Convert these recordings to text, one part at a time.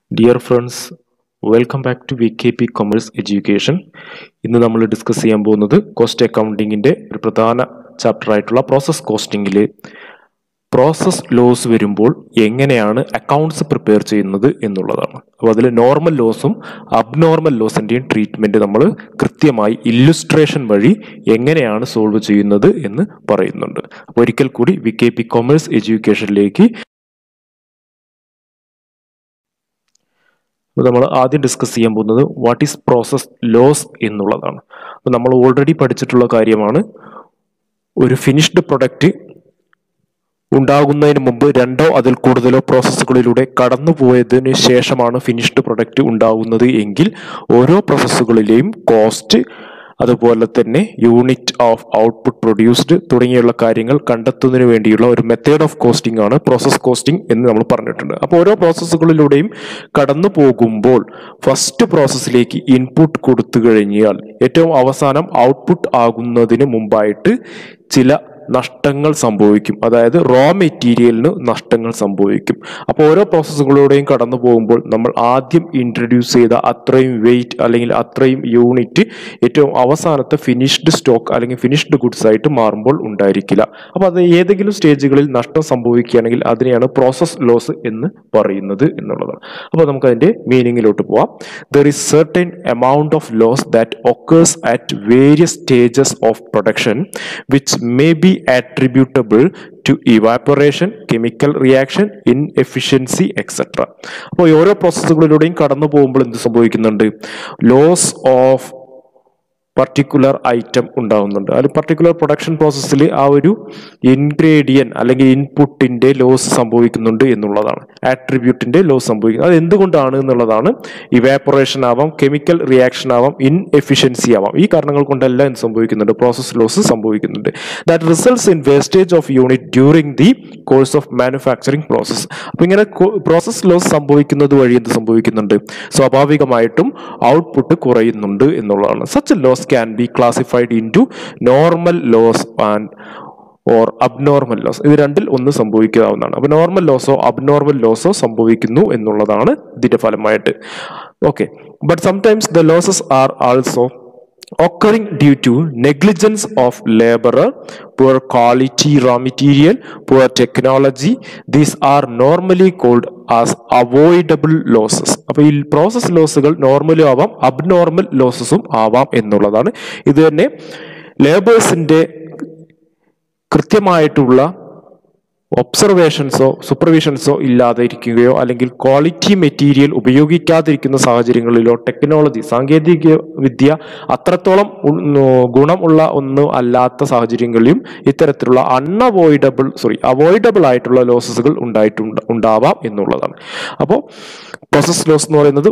Dear friends welcome back to V K P commerce education ഇന്ന് നമ്മൾ discuss ചെയ്യാൻ പോകുന്നത് കോസ്റ്റ് അക്കൗണ്ടിങ്ങിൻ്റെ ഒരു പ്രധാന ചാപ്റ്റർ ആയിട്ടുള്ള പ്രോസസ് കോസ്റ്റിംഗിൽ പ്രോസസ് ലോസ് വരുമ്പോൾ എങ്ങനെയാണ് അക്കൗണ്ട്സ് പ്രിപ്പയർ ചെയ്യുന്നത് എന്നുള്ളതാണ് അപ്പോൾ അതിൽ നോർമൽ ലോസും അബ്നോർമൽ ലോസിൻ്റെയും ട്രീറ്റ്മെൻറ്റ് നമ്മൾ കൃത്യമായി ഇല്ലുസ്ട്രേഷൻ വഴി എങ്ങനെയാണ് സോൾവ് ചെയ്യുന്നത് എന്ന് പറയുന്നുണ്ട് അപ്പോൾ ഒരിക്കൽ കൂടി വി കെ പി കൊമേഴ്സ് എഡ്യൂക്കേഷനിലേക്ക് അപ്പോൾ നമ്മൾ ആദ്യം ഡിസ്കസ് ചെയ്യാൻ പോകുന്നത് വാട്ട് ഈസ് പ്രോസസ് ലോസ് എന്നുള്ളതാണ് അപ്പോൾ നമ്മൾ ഓൾറെഡി പഠിച്ചിട്ടുള്ള കാര്യമാണ് ഒരു ഫിനിഷ്ഡ് പ്രൊഡക്റ്റ് ഉണ്ടാകുന്നതിന് മുമ്പ് രണ്ടോ അതിൽ കൂടുതലോ പ്രോസസ്സുകളിലൂടെ കടന്നു പോയതിനു ശേഷമാണ് ഫിനിഷ്ഡ് പ്രൊഡക്റ്റ് ഉണ്ടാകുന്നത് എങ്കിൽ ഓരോ പ്രോസസ്സുകളിലെയും കോസ്റ്റ് അതുപോലെ തന്നെ യൂണിറ്റ് ഓഫ് ഔട്ട്പുട്ട് പ്രൊഡ്യൂസ്ഡ് തുടങ്ങിയുള്ള കാര്യങ്ങൾ കണ്ടെത്തുന്നതിന് വേണ്ടിയുള്ള ഒരു മെത്തേഡ് ഓഫ് കോസ്റ്റിംഗ് ആണ് പ്രോസസ് കോസ്റ്റിംഗ് എന്ന് നമ്മൾ പറഞ്ഞിട്ടുണ്ട് അപ്പോൾ ഓരോ പ്രോസസ്സുകളിലൂടെയും കടന്നു പോകുമ്പോൾ ഫസ്റ്റ് പ്രോസസ്സിലേക്ക് ഇൻപുട്ട് കൊടുത്തു കഴിഞ്ഞാൽ ഏറ്റവും അവസാനം ഔട്ട്പുട്ട് ആകുന്നതിന് മുമ്പായിട്ട് ചില നഷ്ടങ്ങൾ സംഭവിക്കും അതായത് റോ മെറ്റീരിയലിന് നഷ്ടങ്ങൾ സംഭവിക്കും അപ്പോൾ ഓരോ പ്രോസസ്സുകളിലൂടെയും കടന്നു പോകുമ്പോൾ നമ്മൾ ആദ്യം ഇൻട്രൊഡ്യൂസ് ചെയ്ത അത്രയും വെയിറ്റ് അല്ലെങ്കിൽ അത്രയും യൂണിറ്റ് ഏറ്റവും അവസാനത്തെ ഫിനിഷ്ഡ് സ്റ്റോക്ക് അല്ലെങ്കിൽ ഫിനിഷ്ഡ് ഗുഡ്സ് ആയിട്ട് മാറുമ്പോൾ ഉണ്ടായിരിക്കില്ല അപ്പോൾ അത് ഏതെങ്കിലും സ്റ്റേജുകളിൽ നഷ്ടം സംഭവിക്കുകയാണെങ്കിൽ അതിനെയാണ് പ്രോസസ് ലോസ് എന്ന് പറയുന്നത് എന്നുള്ളതാണ് അപ്പോൾ നമുക്ക് അതിൻ്റെ മീനിങ്ങിലോട്ട് പോവാം there is certain amount of loss that occurs at various stages of production which may be attributable to evaporation, chemical reaction, inefficiency, etc. അപ്പോൾ ഓരോ പ്രോസസ്സുകളിലൂടെയും കടന്നു പോകുമ്പോൾ എന്ത് സംഭവിക്കുന്നുണ്ട് ലോസ് ഓഫ് പർട്ടിക്കുലർ ഐറ്റം ഉണ്ടാകുന്നുണ്ട് അതിൽ പർട്ടിക്കുലർ പ്രൊഡക്ഷൻ പ്രോസസ്സിൽ ആ ഒരു ഇൻഗ്രീഡിയൻ അല്ലെങ്കിൽ ഇൻപുട്ടിന്റെ ലോസ് സംഭവിക്കുന്നുണ്ട് എന്നുള്ളതാണ് ആട്രിബ്യൂട്ടിന്റെ ലോസ് സംഭവിക്കുന്നത് അത് എന്തുകൊണ്ടാണ് എന്നുള്ളതാണ് ഇവാപ്പറേഷൻ ആവാം കെമിക്കൽ റിയാക്ഷൻ ആവാം ഇൻഎഫിഷ്യൻസി ആവാം ഈ കാരണങ്ങൾ കൊണ്ടെല്ലാം എന്ത് സംഭവിക്കുന്നുണ്ട് പ്രോസസ് ലോസ് സംഭവിക്കുന്നുണ്ട് that results in wastage of unit during the course of manufacturing process അപ്പൊ ഇങ്ങനെ പ്രോസസ് ലോസ് സംഭവിക്കുന്നത് വഴി എന്ത് സംഭവിക്കുന്നുണ്ട് സ്വാഭാവികമായിട്ടും ഔട്ട്പുട്ട് കുറയുന്നുണ്ട് എന്നുള്ളതാണ് such loss can be classified into normal loss and or abnormal loss ഇത് രണ്ടിൽ ഒന്ന് സംഭവിക്കാവുന്നതാണ് അപ്പോൾ നോർമൽ ലോസോ അബ്നോർമൽ ലോസോ സംഭവിക്കുന്നു എന്നുള്ളതാണ് ഇതിന്റെ ഫലമായിട്ട് okay but sometimes the losses are also occurring due to negligence of laborer, poor quality raw material, poor technology. These are normally called as avoidable losses. അപ്പോൾ ഈ പ്രോസസ് ലോസുകൾ നോർമലും ആവാം അബ്നോർമൽ ലോസസും ആവാം എന്നുള്ളതാണ് ഇത് തന്നെ ലേബേഴ്സിന്റെ കൃത്യമായിട്ടുള്ള ഒബ്സർവേഷൻസോ സൂപ്പർവിഷൻസോ ഇല്ലാതെ ഇരിക്കുകയോ അല്ലെങ്കിൽ ക്വാളിറ്റി മെറ്റീരിയൽ ഉപയോഗിക്കാതിരിക്കുന്ന സാഹചര്യങ്ങളിലോ ടെക്നോളജി സാങ്കേതിക വിദ്യ അത്രത്തോളം ഗുണമുള്ള ഒന്നും അല്ലാത്ത സാഹചര്യങ്ങളിലും ഇത്തരത്തിലുള്ള അൺഅവോയ്ഡബിൾ സോറി അവോയ്ഡബിൾ ആയിട്ടുള്ള ലോസസുകൾ ഉണ്ടായിട്ടുണ്ട് ഉണ്ടാവാം എന്നുള്ളതാണ് അപ്പോൾ പ്രോസസ് ലോസ് എന്ന് പറയുന്നത്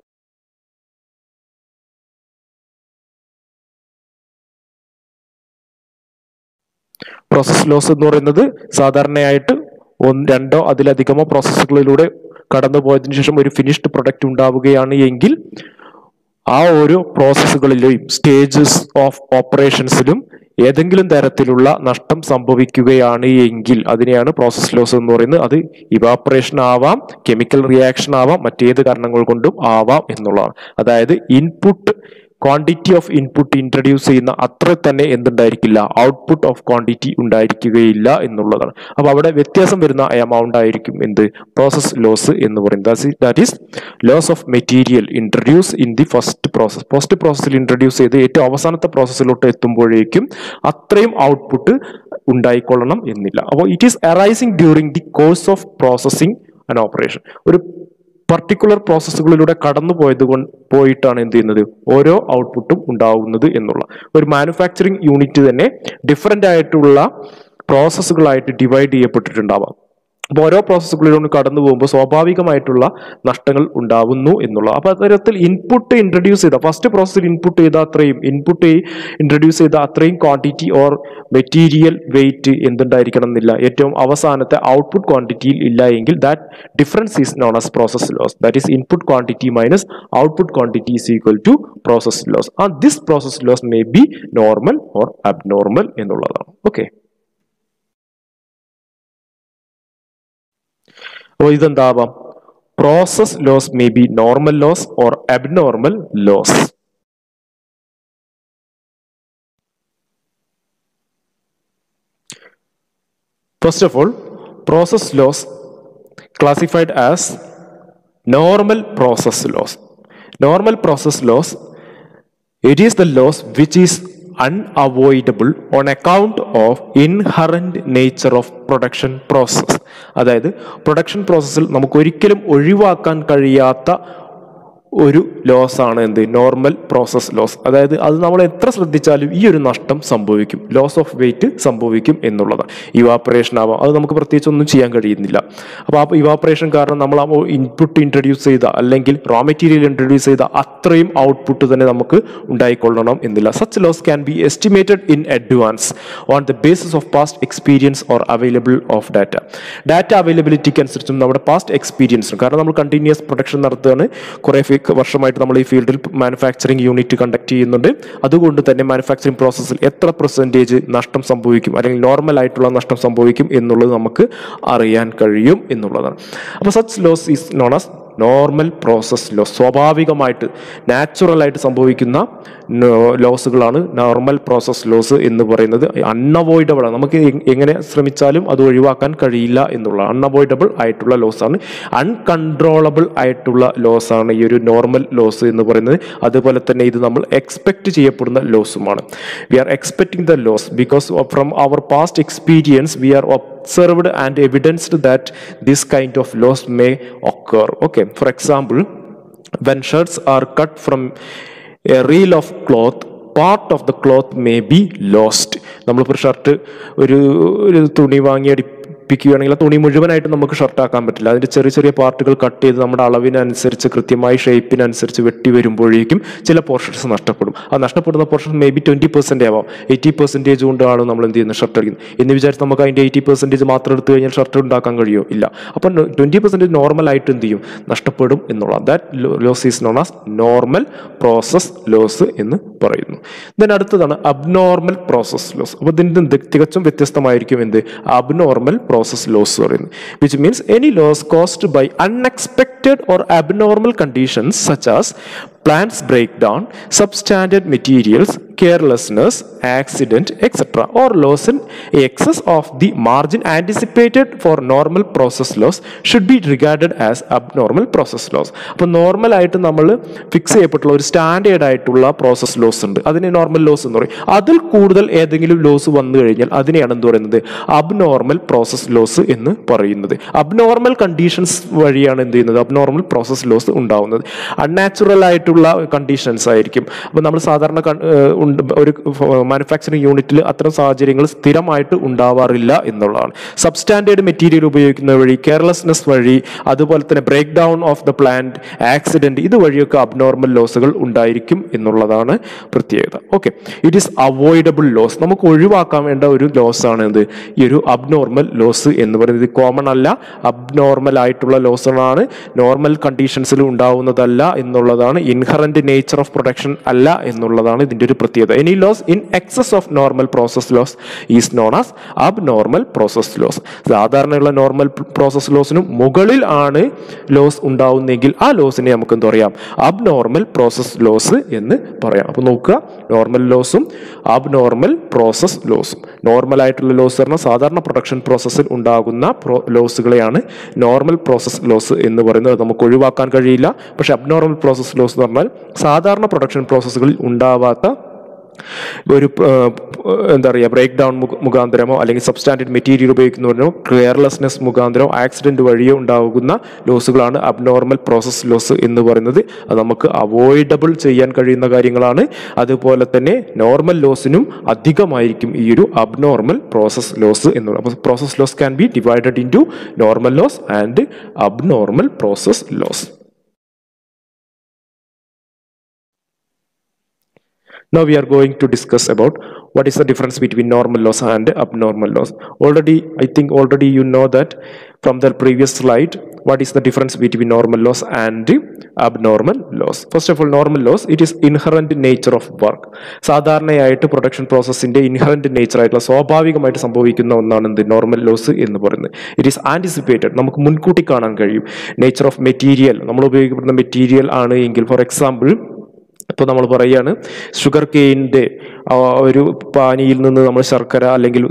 പ്രോസസ് ലോസ് എന്ന് പറയുന്നത് സാധാരണയായിട്ട് ഒന്ന് രണ്ടോ അതിലധികമോ പ്രോസസ്സുകളിലൂടെ കടന്നു പോയതിനു ശേഷം ഒരു ഫിനിഷ്ഡ് പ്രൊഡക്റ്റ് ഉണ്ടാവുകയാണ് എങ്കിൽ ആ ഓരോ പ്രോസസ്സുകളിലെയും സ്റ്റേജസ് ഓഫ് ഓപ്പറേഷൻസിലും ഏതെങ്കിലും തരത്തിലുള്ള നഷ്ടം സംഭവിക്കുകയാണ് എങ്കിൽ അതിനെയാണ് പ്രോസസ് ലോസ് എന്ന് പറയുന്നത് അത് ഇവാപ്പറേഷൻ ആവാം കെമിക്കൽ റിയാക്ഷൻ ആവാം മറ്റേത് കാരണങ്ങൾ കൊണ്ടും ആവാം എന്നുള്ളതാണ് അതായത് input quantity of input introduce ചെയ്യുന്ന അത്ര തന്നെ എന്തുണ്ടായിരിക്കില്ല ഔട്ട്പുട്ട് ഓഫ് ക്വാണ്ടിറ്റി ഉണ്ടായിരിക്കുകയില്ല എന്നുള്ളതാണ് അപ്പൊ അവിടെ വ്യത്യാസം വരുന്ന എമൗണ്ട് ആയിരിക്കും എന്ത് പ്രോസസ് ലോസ് എന്ന് പറയുന്നത് that is loss of material introduce in the first process first പ്രോസസ്സിൽ ഇൻട്രൊഡ്യൂസ് ചെയ്ത് ഏറ്റവും അവസാനത്തെ പ്രോസസ്സിലോട്ട് എത്തുമ്പോഴേക്കും അത്രയും ഔട്ട്പുട്ട് ഉണ്ടായിക്കൊള്ളണം എന്നില്ല അപ്പോൾ it is arising during the course of processing and operation ഒരു പർട്ടിക്കുലർ പ്രോസസ്സുകളിലൂടെ കടന്നു പോയത് കൊണ്ട് പോയിട്ടാണ് എന്ത് ചെയ്യുന്നത് ഓരോ ഔട്ട്പുട്ടും ഉണ്ടാവുന്നത് എന്നുള്ള ഒരു മാനുഫാക്ചറിങ് യൂണിറ്റ് തന്നെ ഡിഫറെൻ്റ് ആയിട്ടുള്ള പ്രോസസ്സുകളായിട്ട് ഡിവൈഡ് ചെയ്യപ്പെട്ടിട്ടുണ്ടാവാം അപ്പോൾ ഓരോ പ്രോസസ്സുകളിലൂടെ കടന്നു പോകുമ്പോൾ സ്വാഭാവികമായിട്ടുള്ള നഷ്ടങ്ങൾ ഉണ്ടാവുന്നു എന്നുള്ളത് അപ്പോൾ അത്തരത്തിൽ ഇൻപുട്ട് ഇൻട്രൊഡ്യൂസ് ചെയ്ത ഫസ്റ്റ് പ്രോസസ്സിൽ ഇൻപുട്ട് ചെയ്ത അത്രയും ഇൻപുട്ട് ഇൻട്രൊഡ്യൂസ് ചെയ്ത അത്രയും ക്വാണ്ടിറ്റി ഓർ മെറ്റീരിയൽ വെയിറ്റ് എന്തുണ്ടായിരിക്കണം എന്നില്ല ഏറ്റവും അവസാനത്തെ ഔട്ട്പുട്ട് ക്വാണ്ടിറ്റിയിൽ ഇല്ല എങ്കിൽ that difference is known as process loss that is input quantity minus output quantity is equal to process loss ആ this process loss may be normal or abnormal എന്നുള്ളതാണ് okay അപ്പോൾ ഇതെന്താവാം process loss may be normal loss or abnormal loss First of all, process loss classified as normal process loss. Normal process loss, it is the loss which is unavoidable on account of inherent nature of production process അതായത് production പ്രോസസ്സിൽ നമുക്ക് ഒരിക്കലും ഒഴിവാക്കാൻ കഴിയാത്ത ഒരു loss ആണ് എന്ത് normal process loss അതായത് അത് നമ്മൾ എത്ര ശ്രദ്ധിച്ചാലും ഈ ഒരു നഷ്ടം സംഭവിക്കും ലോസ് ഓഫ് വെയിറ്റ് സംഭവിക്കും എന്നുള്ളതാണ് ഇവാപ്പറേഷൻ ആവാം അത് നമുക്ക് പ്രത്യേകിച്ച് ഒന്നും ചെയ്യാൻ കഴിയുന്നില്ല അപ്പോൾ ആ ഇവാപ്പറേഷൻ കാരണം നമ്മൾ ആ ഇൻപുട്ട് ഇൻട്രൊഡ്യൂസ് ചെയ്ത അല്ലെങ്കിൽ റോ മെറ്റീരിയൽ ഇൻട്രൊഡ്യൂസ് ചെയ്ത അത്രയും ഔട്ട്പുട്ട് തന്നെ നമുക്ക് ഉണ്ടായിക്കൊള്ളണം എന്നില്ല such loss can be estimated in advance on the basis of past experience or available of data data അവൈലബിലിറ്റിക്ക് അനുസരിച്ചും നമ്മുടെ പാസ്റ്റ് എക്സ്പീരിയൻസും കാരണം നമ്മൾ കണ്ടിന്യൂസ് പ്രൊഡക്ഷൻ നടത്തുകയാണ് കുറേ ഫി- വർഷമായിട്ട് നമ്മൾ ഈ ഫീൽഡിൽ മാനുഫാക്ചറിങ് യൂണിറ്റ് കണ്ടക്ട് ചെയ്യുന്നുണ്ട് അതുകൊണ്ട് തന്നെ മാനുഫാക്ചറിങ് പ്രോസസ്സിൽ എത്ര പെർസെൻറ്റേജ് നഷ്ടം സംഭവിക്കും അല്ലെങ്കിൽ നോർമൽ ആയിട്ടുള്ള നഷ്ടം സംഭവിക്കും എന്നുള്ളത് നമുക്ക് അറിയാൻ കഴിയും എന്നുള്ളതാണ് അപ്പോൾ such loss is known as normal process loss സ്വാഭാവികമായിട്ട് നാച്ചുറലായിട്ട് സംഭവിക്കുന്ന ലോസുകളാണ് നോർമൽ പ്രോസസ് ലോസ് എന്ന് പറയുന്നത് അൺഅവോയ്ഡബിൾ ആണ് നമുക്ക് എ- എങ്ങനെ ശ്രമിച്ചാലും അത് ഒഴിവാക്കാൻ കഴിയില്ല എന്നുള്ള അൺഅവോയ്ഡബിൾ ആയിട്ടുള്ള ലോസാണ് അൺകൺട്രോളബിൾ ആയിട്ടുള്ള ലോസാണ് ഈ ഒരു നോർമൽ ലോസ് എന്ന് പറയുന്നത് അതുപോലെ തന്നെ ഇത് നമ്മൾ എക്സ്പെക്ട് ചെയ്യപ്പെടുന്ന ലോസുമാണ് we are expecting the loss because from our past experience we are observed and evidenced that this kind of loss may occur. Okay, for example, when shirts are cut from a reel of cloth, part of the cloth may be lost നമ്മളിപ്പോൾ shirt ഒരു ഒരു തുണി വാങ്ങി അടിപ്പിക്കുകയാണെങ്കിൽ ആ തുണി മുഴുവനായിട്ട് നമുക്ക് shirt ആക്കാൻ പറ്റില്ല അതിൻ്റെ ചെറിയ ചെറിയ പാർട്ടുകൾ കട്ട് ചെയ്ത് നമ്മുടെ അളവിനനുസരിച്ച് കൃത്യമായി ഷേപ്പിനനുസരിച്ച് വെട്ടി വരുമ്പോഴേക്കും ചില പോർഷൻസ് നഷ്ടപ്പെടും ആ നഷ്ടപ്പെടുന്ന portion may be twenty percent ആവാം എയ്റ്റി പെർസെൻറ്റേജ് കൊണ്ടാണ് നമ്മൾ എന്ത് ചെയ്യുന്നത് ഷർട്ട് അടിക്കുന്നത് എന്ന് വിചാരിച്ച് നമുക്ക് അതിൻ്റെ എയ്റ്റി പെർസെൻറ്റേജ് മാത്രം എടുത്തു കഴിഞ്ഞാൽ ഷർട്ട് ഉണ്ടാക്കാൻ കഴിയുമോ ഇല്ല അപ്പം ട്വൻറ്റി പെർസെൻറ്റേജ് നോർമൽ ആയിട്ട് എന്ത് ചെയ്യും നഷ്ടപ്പെടും എന്നുള്ളത് that loss is known as normal process loss എന്ന് പറയുന്നു ദെൻ അടുത്തതാണ് അബ്നോർമൽ പ്രോസസ് ലോസ് അപ്പോൾ ഇതിൻ്റെ എന്ത് തികച്ചും വ്യത്യസ്തമായിരിക്കും എന്ത് അബ്നോർമൽ പ്രോസസ് ലോസ് പറയുന്നത് which means any loss caused by unexpected or abnormal conditions such as plants break down substandard materials carelessness accident etc or loss in excess of the margin anticipated for normal process loss should be regarded as abnormal process loss അപ്പോൾ normal ആയിട്ട് നമ്മൾ fix ചെയ്യപ്പെട്ടുള്ള ഒരു standard ആയിട്ടുള്ള process loss ഉണ്ട് അതിനെ normal loss എന്ന് പറയും അതിൽ കൂടുതൽ ഏതെങ്കിലും ലോസ് വന്നു കഴിഞ്ഞാൽ അതിനെയാണ് എന്ത് പറയുന്നത് അബ്നോർമൽ പ്രോസസ് ലോസ് എന്ന് പറയുന്നത് അബ്നോർമൽ കണ്ടീഷൻസ് വഴിയാണ് എന്ത് ചെയ്യുന്നത് അബ്നോർമൽ പ്രോസസ് ലോസ് ഉണ്ടാവുന്നത് അൺനാച്ചുറൽ ആയിട്ടുള്ള കണ്ടീഷൻസ് ആയിരിക്കും അപ്പോൾ നമ്മൾ സാധാരണ കൺ- ഏഹ് ഉണ്ട് ഒരു മാനുഫാക്ചറിങ് യൂണിറ്റിൽ അത്തരം സാഹചര്യങ്ങൾ സ്ഥിരമായിട്ട് ഉണ്ടാവാറില്ല എന്നുള്ളതാണ് സബ്സ്റ്റാൻഡേർഡ് മെറ്റീരിയൽ ഉപയോഗിക്കുന്ന വഴി കെയർലെസ്നെസ് വഴി അതുപോലെ തന്നെ break down of the plant accident ഇത് വഴിയൊക്കെ അബ്നോർമൽ ലോസുകൾ ഉണ്ടായിരിക്കും എന്നുള്ളതാണ് പ്രത്യേകത okay it is avoidable loss നമുക്ക് ഒഴിവാക്കാൻ വേണ്ട ഒരു ലോസ് ആണ് എന്ത് ഈ ഒരു അബ്നോർമൽ ലോസ് എന്ന് പറയുന്നത് ഇത് കോമൺ അല്ല അബ്നോർമൽ ആയിട്ടുള്ള ലോസുകളാണ് നോർമൽ കണ്ടീഷൻസിൽ ഉണ്ടാവുന്നതല്ല എന്നുള്ളതാണ് ഇൻഹറന്റ് നേച്ചർ ഓഫ് പ്രൊഡക്ഷൻ അല്ല എന്നുള്ളതാണ് ഇതിന്റെ ഒരു പ്രത്യേകത any loss in excess of normal process loss is known as abnormal process loss സാധാരണയുള്ള നോർമൽ പ്രോസസ് ലോസിനും മുകളിൽ ആണ് ലോസ് ഉണ്ടാവുന്നെങ്കിൽ ആ ലോസിനെ നമുക്ക് എന്ത് പറയാം അബ് നോർമൽ പ്രോസസ് ലോസ് എന്ന് പറയാം അപ്പോൾ നോക്കുക നോർമൽ ലോസും അബ് നോർമൽ പ്രോസസ് ലോസും നോർമൽ ആയിട്ടുള്ള ലോസ് പറഞ്ഞാൽ സാധാരണ പ്രൊഡക്ഷൻ പ്രോസസ്സിൽ ഉണ്ടാകുന്ന പ്രോ ലോസുകളെയാണ് നോർമൽ പ്രോസസ് ലോസ് എന്ന് പറയുന്നത് അത് നമുക്ക് ഒഴിവാക്കാൻ കഴിയില്ല പക്ഷെ അബ്നോർമൽ പ്രോസസ് ലോസ് എന്ന് പറഞ്ഞാൽ സാധാരണ പ്രൊഡക്ഷൻ പ്രോസസ്സുകളിൽ ഉണ്ടാവാത്ത ഒരു ആ, എന്താ പറയുക ബ്രേക്ക് ഡൗൺ മുഖാന്തരമോ അല്ലെങ്കിൽ സബ്സ്റ്റാൻഡേർഡ് മെറ്റീരിയൽ ഉപയോഗിക്കുന്നവരോ കെയർലെസ്നെസ് മുഖാന്തരമോ ആക്സിഡന്റ് വഴിയോ ഉണ്ടാകുന്ന ലോസുകളാണ് അബ്നോർമൽ പ്രോസസ് ലോസ് എന്ന് പറയുന്നത് അത് നമുക്ക് അവോയ്ഡബിൾ ചെയ്യാൻ കഴിയുന്ന കാര്യങ്ങളാണ് അതുപോലെ തന്നെ നോർമൽ ലോസിനും അധികമായിരിക്കും ഈ ഒരു അബ്നോർമൽ പ്രോസസ് ലോസ് എന്ന് പറയുന്നത് അപ്പോൾ process loss can be divided into normal loss and abnormal process loss Now we are going to discuss about what is the difference between normal loss and abnormal loss. Already, I think already you know that from the previous slide, what is the difference between normal loss and abnormal loss. First of all, normal loss, it is inherent nature of work. സാധാരണയായിട്ട് production പ്രോസസ്സിന്റെ inherent nature ആയിട്ടുള്ള സ്വാഭാവികമായിട്ട് സംഭവിക്കുന്ന ഒന്നാണ് എന്ത് normal loss എന്ന് പറയുന്നത് it is anticipated നമുക്ക് മുൻകൂട്ടി കാണാൻ കഴിയും നേച്ചർ ഓഫ് മെറ്റീരിയൽ നമ്മൾ ഉപയോഗിക്കപ്പെടുന്ന മെറ്റീരിയൽ ആണ് എങ്കിൽ ഫോർ എക്സാമ്പിൾ ഇപ്പോൾ നമ്മൾ പറയുകയാണ് ഷുഗർ കെയിൻ്റെ ഒരു പാനിയിൽ നിന്ന് നമ്മൾ ശർക്കര അല്ലെങ്കിൽ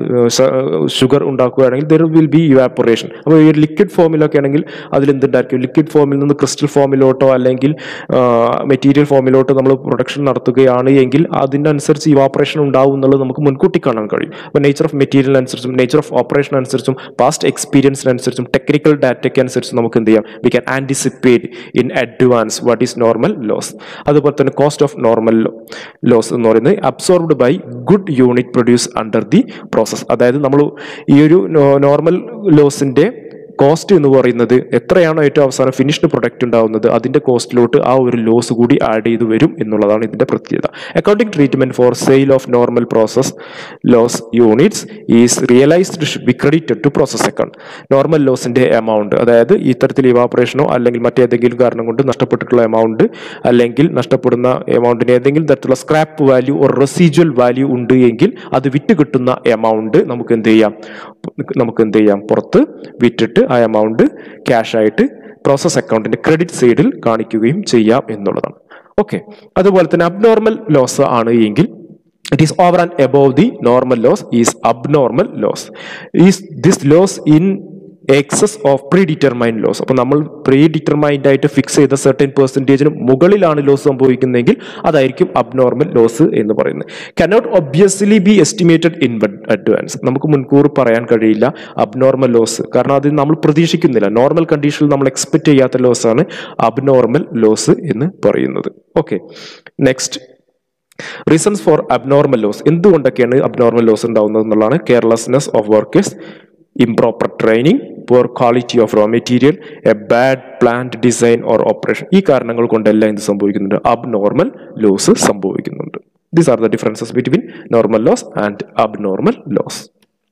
ഷുഗർ ഉണ്ടാക്കുകയാണെങ്കിൽ ദർ വിൽ ബി ഇവാപ്പറേഷൻ അപ്പോൾ ഈ ഒരു ലിക്വിഡ് ഫോമിലൊക്കെ ആണെങ്കിൽ അതിൽ എന്തുണ്ടായിരിക്കും ലിക്വിഡ് ഫോമിൽ നിന്ന് ക്രിസ്റ്റൽ ഫോമിലോട്ടോ അല്ലെങ്കിൽ മെറ്റീരിയൽ ഫോമിലോട്ടോ നമ്മൾ പ്രൊഡക്ഷൻ നടത്തുകയാണ് എങ്കിൽ അതിനനുസരിച്ച് ഇവാപ്പറേഷൻ ഉണ്ടാവും എന്നുള്ളത് നമുക്ക് മുൻകൂട്ടി കാണാൻ കഴിയും അപ്പോൾ നേച്ചർ ഓഫ് മെറ്റീരിയൽ അനുസരിച്ചും നേച്ചർ ഓഫ് ഓപ്പറേഷൻ അനുസരിച്ചും പാസ്റ്റ് എക്സ്പീരിയൻസിനനുസരിച്ചും ടെക്നിക്കൽ ഡാറ്റയ്ക്ക് അനുസരിച്ച് നമുക്ക് എന്ത് ചെയ്യാം we can anticipate in advance what is normal loss അതുപോലെ തന്നെ കോസ്റ്റ് ഓഫ് നോർമൽ ലോസ് എന്ന് പറയുന്നത് absorbed by good unit produce under the process അതായത് നമ്മൾ ഈ ഒരു നോർമൽ ലോസിന്റെ കോസ്റ്റ് എന്ന് പറയുന്നത് എത്രയാണോ ഏറ്റവും അവസാനം ഫിനിഷ്ഡ് പ്രൊഡക്റ്റ് ഉണ്ടാവുന്നത് അതിന്റെ കോസ്റ്റിലോട്ട് ആ ഒരു ലോസ് കൂടി ആഡ് ചെയ്ത് വരും എന്നുള്ളതാണ് ഇതിന്റെ പ്രത്യേകത accounting treatment for sale of normal process loss units is realised should be credited to process account normal ലോസിന്റെ എമൗണ്ട് അതായത് ഇത്തരത്തിൽ ഇവാപ്പറേഷനോ അല്ലെങ്കിൽ മറ്റേതെങ്കിലും കാരണം കൊണ്ട് നഷ്ടപ്പെട്ടിട്ടുള്ള എമൗണ്ട് അല്ലെങ്കിൽ നഷ്ടപ്പെടുന്ന എമൗണ്ടിന് ഏതെങ്കിലും തരത്തിലുള്ള സ്ക്രാപ്പ് വാല്യൂ ഒരു റെസീജ്വൽ വാല്യൂ ഉണ്ട് എങ്കിൽ അത് വിറ്റ് കിട്ടുന്ന എമൗണ്ട് നമുക്ക് എന്ത് ചെയ്യാം നമുക്ക് എന്ത് ചെയ്യാം പുറത്ത് വിറ്റിട്ട് ആ എമൗണ്ട് ക്യാഷ് ആയിട്ട് പ്രോസസ് അക്കൗണ്ടിന്റെ ക്രെഡിറ്റ് സൈഡിൽ കാണിക്കുകയും ചെയ്യാം എന്നുള്ളതാണ് ഓക്കെ അതുപോലെ തന്നെ അബ്നോർമൽ ലോസ് ആണ് എങ്കിൽ it is over and above the normal loss is abnormal loss is this loss in excess of predetermined loss അപ്പോൾ നമ്മൾ പ്രീ ഡിറ്റർമൈൻഡ് ആയിട്ട് ഫിക്സ് ചെയ്ത സെർട്ടൻ പെർസെൻറ്റേജിന് മുകളിലാണ് ലോസ് സംഭവിക്കുന്നതെങ്കിൽ അതായിരിക്കും അബ്നോർമൽ ലോസ് എന്ന് പറയുന്നത് cannot obviously be estimated in advance നമുക്ക് മുൻകൂർ പറയാൻ കഴിയില്ല അബ്നോർമൽ ലോസ് കാരണം അത് നമ്മൾ പ്രതീക്ഷിക്കുന്നില്ല നോർമൽ കണ്ടീഷനിൽ നമ്മൾ എക്സ്പെക്ട് ചെയ്യാത്ത ലോസ് ആണ് അബ്നോർമൽ ലോസ് എന്ന് പറയുന്നത് okay next reasons for abnormal loss എന്തുകൊണ്ടൊക്കെയാണ് അബ്നോർമൽ ലോസ് ഉണ്ടാവുന്നത് എന്നുള്ളതാണ് carelessness of workers improper training poor quality of raw material a bad plant design or operation ഈ കാരണങ്ങൾ കൊണ്ടെല്ലാം എന്ത് സംഭവിക്കുന്നുണ്ട് അബ്നോർമൽ ലോസ് സംഭവിക്കുന്നുണ്ട് these are the differences between normal loss and abnormal loss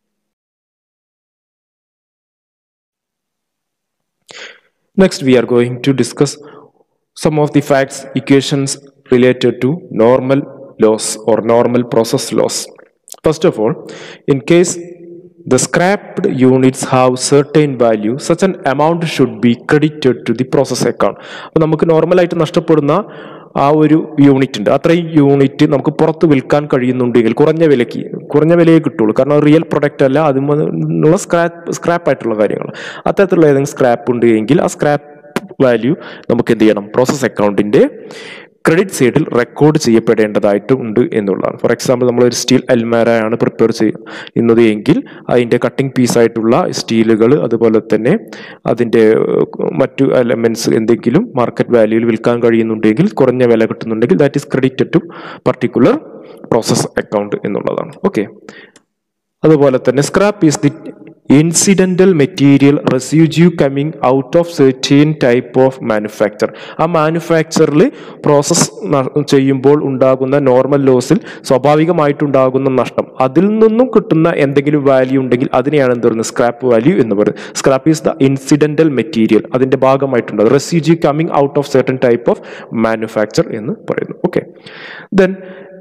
Next, we are going to discuss some of the facts, equations related to normal loss or normal process loss. First of all, in case the scrapped units have certain value, such an amount should be credited to the process account. അപ്പോൾ നമുക്ക് നോർമലായിട്ട് നഷ്ടപ്പെടുന്ന ആ ഒരു unit ഉണ്ട് അത്രയും unit നമുക്ക് പുറത്ത് വിൽക്കാൻ കഴിയുന്നുണ്ടെങ്കിൽ കുറഞ്ഞ വിലയ്ക്ക് കുറഞ്ഞ വിലയെ കിട്ടുള്ളൂ കാരണം റിയൽ പ്രൊഡക്റ്റ് അല്ല അതിനുള്ള സ്ക്രാപ്പ് സ്ക്രാപ്പ് ആയിട്ടുള്ള കാര്യങ്ങൾ അത്തരത്തിലുള്ള ഏതെങ്കിലും സ്ക്രാപ്പ് ഉണ്ട് എങ്കിൽ ആ സ്ക്രാപ്പ് വാല്യൂ നമുക്ക് എന്ത് ചെയ്യണം പ്രോസസ് അക്കൗണ്ടിന്റെ ക്രെഡിറ്റ് സൈഡിൽ റെക്കോർഡ് ചെയ്യപ്പെടേണ്ടതായിട്ട് ഉണ്ട് എന്നുള്ളതാണ് ഫോർ എക്സാമ്പിൾ നമ്മൾ ഒരു സ്റ്റീൽ അൽമാരയാണ് പ്രിപ്പയർ ചെയ്യുന്നത് എങ്കിൽ അതിൻ്റെ കട്ടിംഗ് പീസായിട്ടുള്ള സ്റ്റീലുകൾ അതുപോലെ തന്നെ അതിൻ്റെ മറ്റു എലമെൻറ്റ്സ് എന്തെങ്കിലും മാർക്കറ്റ് വാല്യൂവിൽ വിൽക്കാൻ കഴിയുന്നുണ്ടെങ്കിൽ കുറഞ്ഞ വില കിട്ടുന്നുണ്ടെങ്കിൽ that is credited to particular process account എന്നുള്ളതാണ് ഓക്കെ അതുപോലെ തന്നെ scrap is the incidental material residue coming out of certain type of manufacture ആ മാനുഫാക്ചറിൽ പ്രോസസ് ചെയ്യുമ്പോൾ ഉണ്ടാകുന്ന നോർമൽ ലോസിൽ സ്വാഭാവികമായിട്ടുണ്ടാകുന്ന നഷ്ടം അതിൽ നിന്നും കിട്ടുന്ന എന്തെങ്കിലും വാല്യൂ ഉണ്ടെങ്കിൽ അതിനെയാണ് എന്ത് പറയുന്നത് സ്ക്രാപ്പ് വാല്യൂ എന്ന് പറയുന്നത് scrap is the incidental material അതിന്റെ ഭാഗമായിട്ടുണ്ട് residue coming out of certain type of manufacture എന്ന് പറയുന്നു okay then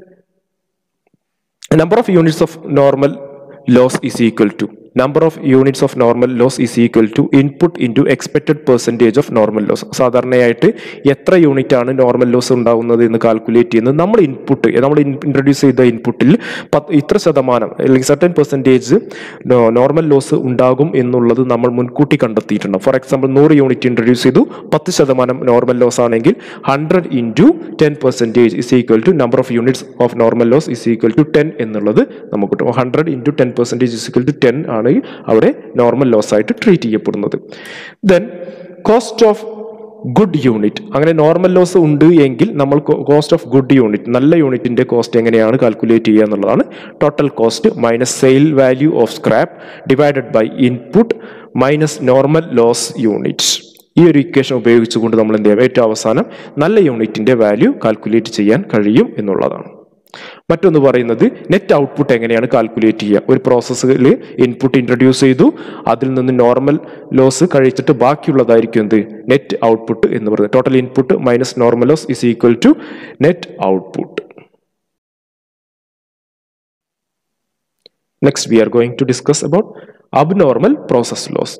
number of units of normal loss is equal to number of units of normal loss is equal to input into expected percentage of normal loss സാധാരണയായിട്ട് എത്ര unit ആണ് normal loss ഉണ്ടാകുന്നത് എന്ന് calculate ചെയ്യുന്നത് നമ്മൾ input നമ്മൾ introduce ചെയ്ത ഇൻപുട്ടിൽ ഇത്ര ശതമാനം അല്ലെങ്കിൽ സർട്ടൻ പെർസെൻറ്റേജ് നോർമൽ ലോസ് ഉണ്ടാകും എന്നുള്ളത് നമ്മൾ മുൻകൂട്ടി കണ്ടെത്തിയിട്ടുണ്ട് ഫോർ എക്സാമ്പിൾ നൂറ് യൂണിറ്റ് ഇൻട്രൊഡ്യൂസ് ചെയ്തു പത്ത് ശതമാനം നോർമൽ ലോസ് ആണെങ്കിൽ hundred into ten percentage is equal to number of units of normal loss is equal to ten എന്നുള്ളത് നമുക്ക് കിട്ടും hundred into ten percentage is equal to ten ആണ് അവിടെ നോർമൽ ലോസ് ആയിട്ട് ട്രീറ്റ് ചെയ്യപ്പെടുന്നത് then cost of good unit അങ്ങനെ normal loss ഉണ്ട് എങ്കിൽ നമ്മൾ കോസ്റ്റ് ഓഫ് ഗുഡ് യൂണിറ്റ് നല്ല യൂണിറ്റിന്റെ കോസ്റ്റ് എങ്ങനെയാണ് കാൽക്കുലേറ്റ് ചെയ്യുക എന്നുള്ളതാണ് total cost minus sale value of scrap divided by input minus normal loss unit ഈ ഒരു ഇക്വേഷൻ ഉപയോഗിച്ചുകൊണ്ട് നമ്മൾ എന്ത് ചെയ്യാം ഏറ്റവും അവസാനം നല്ല യൂണിറ്റിന്റെ വാല്യൂ കാൽക്കുലേറ്റ് ചെയ്യാൻ കഴിയും എന്നുള്ളതാണ് മറ്റൊന്ന് പറയുന്നത് നെറ്റ് ഔട്ട്പുട്ട് എങ്ങനെയാണ് കാൽക്കുലേറ്റ് ചെയ്യുക ഒരു പ്രോസസ്സിൽ ഇൻപുട്ട് ഇൻട്രൊഡ്യൂസ് ചെയ്തു അതിൽ നിന്ന് നോർമൽ ലോസ് കഴിച്ചിട്ട് ബാക്കിയുള്ളതായിരിക്കും എന്ത് നെറ്റ് ഔട്ട്പുട്ട് എന്ന് പറയുന്നത് total input minus normal loss is equal to net output next we are going to discuss about abnormal process loss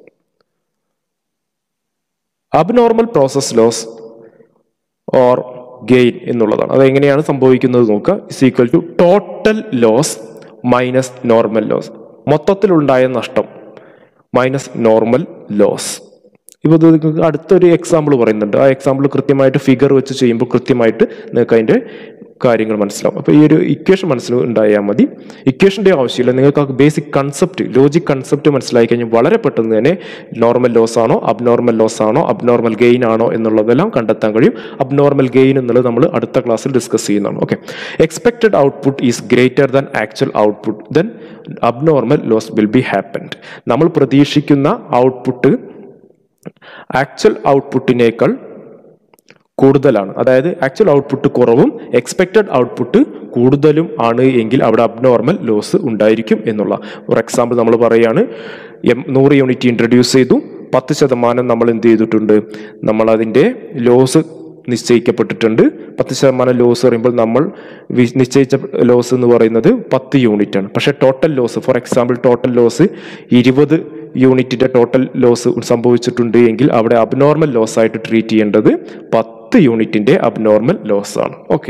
abnormal process loss or gain എന്നുള്ളതാണ് അത് എങ്ങനെയാണ് സംഭവിക്കുന്നത് നോക്കുക is equal to total loss minus normal loss മൊത്തത്തിലുണ്ടായ നഷ്ടം minus normal loss ഇപ്പോൾ ഇത് നിങ്ങൾക്ക് അടുത്തൊരു എക്സാമ്പിൾ പറയുന്നുണ്ട് ആ എക്സാമ്പിൾ കൃത്യമായിട്ട് ഫിഗർ വെച്ച് ചെയ്യുമ്പോൾ കൃത്യമായിട്ട് നിങ്ങൾക്ക് അതിൻ്റെ കാര്യങ്ങൾ മനസ്സിലാവും അപ്പോൾ ഈ ഒരു ഇക്വേഷൻ മനസ്സിൽ ഉണ്ടായാൽ മതി ഇക്വേഷൻ്റെ ആവശ്യമില്ല നിങ്ങൾക്ക് ആ ബേസിക് കൺസെപ്റ്റ് ലോജിക് കൺസെപ്റ്റ് മനസ്സിലാക്കി കഴിഞ്ഞാൽ വളരെ പെട്ടെന്ന് തന്നെ നോർമൽ ലോസ് ആണോ അബ്നോർമൽ ലോസ് ആണോ അബ്നോർമൽ ഗെയിൻ ആണോ എന്നുള്ളതെല്ലാം കണ്ടെത്താൻ കഴിയും അബ്നോർമൽ ഗെയിൻ എന്നുള്ളത് നമ്മൾ അടുത്ത ക്ലാസ്സിൽ ഡിസ്കസ് ചെയ്യുന്നതാണ് okay expected output is greater than actual output then abnormal loss will be happened നമ്മൾ പ്രതീക്ഷിക്കുന്ന ഔട്ട്പുട്ട് ആക്ച്വൽ ഔട്ട്പുട്ടിനേക്കാൾ കൂടുതലാണ് അതായത് ആക്ച്വൽ ഔട്ട്പുട്ട് കുറവും എക്സ്പെക്റ്റഡ് ഔട്ട്പുട്ട് കൂടുതലും ആണ് എങ്കിൽ അവിടെ അബ്നോർമൽ ലോസ് ഉണ്ടായിരിക്കും എന്നുള്ള ഫോർ എക്സാമ്പിൾ നമ്മൾ പറയുകയാണ് എം നൂറ് യൂണിറ്റ് ഇൻട്രൊഡ്യൂസ് ചെയ്തു പത്ത് ശതമാനം നമ്മൾ എന്ത് ചെയ്തിട്ടുണ്ട് നമ്മൾ അതിൻ്റെ ലോസ് നിശ്ചയിക്കപ്പെട്ടിട്ടുണ്ട് പത്ത് ശതമാനം ലോസ് പറയുമ്പോൾ നമ്മൾ വി- നിശ്ചയിച്ച ലോസ് എന്ന് പറയുന്നത് പത്ത് യൂണിറ്റ് ആണ് പക്ഷേ total loss for example total loss ഇരുപത് യൂണിറ്റിന്റെ ടോട്ടൽ ലോസ് സംഭവിച്ചിട്ടുണ്ട് എങ്കിൽ അവിടെ അബ്നോർമൽ ലോസ് ആയിട്ട് ട്രീറ്റ് ചെയ്യേണ്ടത് പത്ത് യൂണിറ്റിന്റെ അബ്നോർമൽ ലോസ് ആണ് ഓക്കെ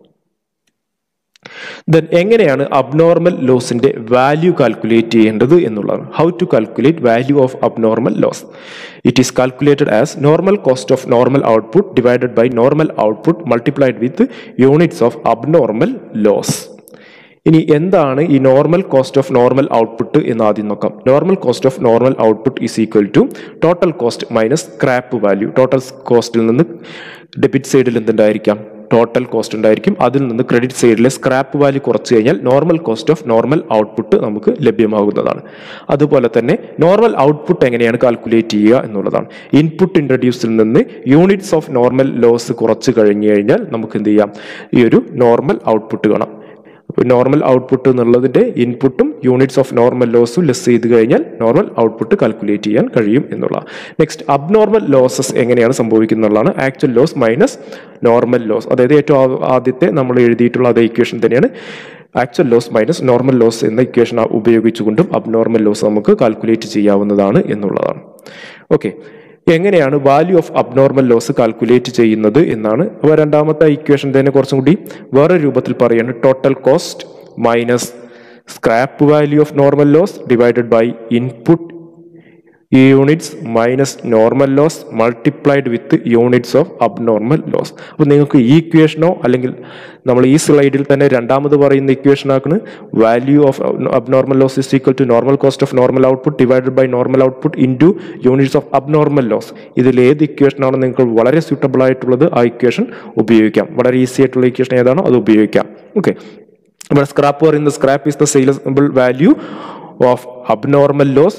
ദെൻ എങ്ങനെയാണ് അബ്നോർമൽ ലോസിന്റെ വാല്യൂ കാൽക്കുലേറ്റ് ചെയ്യേണ്ടത് എന്നുള്ളതാണ് how to calculate value of abnormal loss it is calculated as normal cost of normal output divided by normal output multiplied with units of abnormal loss ഇനി എന്താണ് ഈ normal cost of normal output എന്ന് ആദ്യം നോക്കാം normal cost of normal output is equal to total cost minus scrap value total കോസ്റ്റിൽ നിന്ന് debit സൈഡിൽ എന്തുണ്ടായിരിക്കാം total cost ഉണ്ടായിരിക്കും അതിൽ നിന്ന് ക്രെഡിറ്റ് സൈഡിലെ സ്ക്രാപ്പ് വാല്യൂ കുറച്ച് കഴിഞ്ഞാൽ normal cost of normal output നമുക്ക് ലഭ്യമാകുന്നതാണ് അതുപോലെ തന്നെ നോർമൽ ഔട്ട്പുട്ട് എങ്ങനെയാണ് കാൽക്കുലേറ്റ് ചെയ്യുക എന്നുള്ളതാണ് ഇൻപുട്ട് ഇൻട്രൊഡ്യൂസിൽ നിന്ന് യൂണിറ്റ്സ് ഓഫ് നോർമൽ ലോസ് കുറച്ച് കഴിഞ്ഞു കഴിഞ്ഞാൽ നമുക്ക് എന്ത് ചെയ്യാം ഈ ഒരു നോർമൽ ഔട്ട്പുട്ട് കാണാം നോർമൽ ഔട്ട്പുട്ട് എന്നുള്ളതിന്റെ ഇൻപുട്ടും യൂണിറ്റ്സ് ഓഫ് നോർമൽ ലോസും ലെസ് ചെയ്ത് കഴിഞ്ഞാൽ നോർമൽ ഔട്ട്പുട്ട് കാൽക്കുലേറ്റ് ചെയ്യാൻ കഴിയും എന്നുള്ള നെക്സ്റ്റ് അബ്നോർമൽ ലോസസ് എങ്ങനെയാണ് സംഭവിക്കുന്നുള്ളതാണ് actual loss minus normal loss അതായത് ഏറ്റവും ആ- ആദ്യത്തെ നമ്മൾ എഴുതിയിട്ടുള്ള അതേ ഇക്വേഷൻ തന്നെയാണ് actual loss minus normal loss എന്ന ഇക്വേഷൻ ഉപയോഗിച്ചുകൊണ്ടും അബ്നോർമൽ ലോസ് നമുക്ക് കാൽക്കുലേറ്റ് ചെയ്യാവുന്നതാണ് എന്നുള്ളതാണ് ഓക്കെ എങ്ങനെയാണ് value of abnormal loss calculate ചെയ്യുന്നത് എന്നാണ് അപ്പോൾ രണ്ടാമത്തെ ഇക്വേഷൻ തന്നെ കുറച്ചും കൂടി വേറെ രൂപത്തിൽ പറയുന്നത് total cost minus scrap value of normal loss divided by input units minus normal loss multiplied with units of abnormal loss അപ്പോൾ നിങ്ങൾക്ക് ഈ ഇക്വേഷനോ അല്ലെങ്കിൽ നമ്മൾ ഈ സ്ലൈഡിൽ തന്നെ രണ്ടാമത് പറയുന്ന ഇക്വേഷൻ ആക്കുന്നത് value of abnormal loss is equal to normal cost of normal output divided by normal output into units of abnormal loss ഇതിൽ ഏത് ഇക്വേഷനാണ് നിങ്ങൾക്ക് വളരെ സ്യൂട്ടബിൾ ആയിട്ടുള്ളത് ആ ഇക്വേഷൻ ഉപയോഗിക്കാം വളരെ ഈസി ആയിട്ടുള്ള ഇക്വേഷൻ ഏതാണോ അത് ഉപയോഗിക്കാം ഓക്കെ ഇവിടെ സ്ക്രാപ്പ് പറയുന്നത് scrap is the saleable value of abnormal loss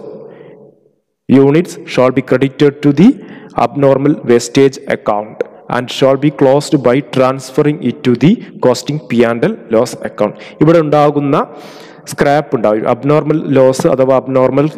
units shall be credited to the abnormal wastage account and shall be closed by transferring it to the costing P and L loss account ഇവിടെ ഉണ്ടാകുന്ന scrap ഉണ്ടാവും abnormal loss അഥവാ abnormal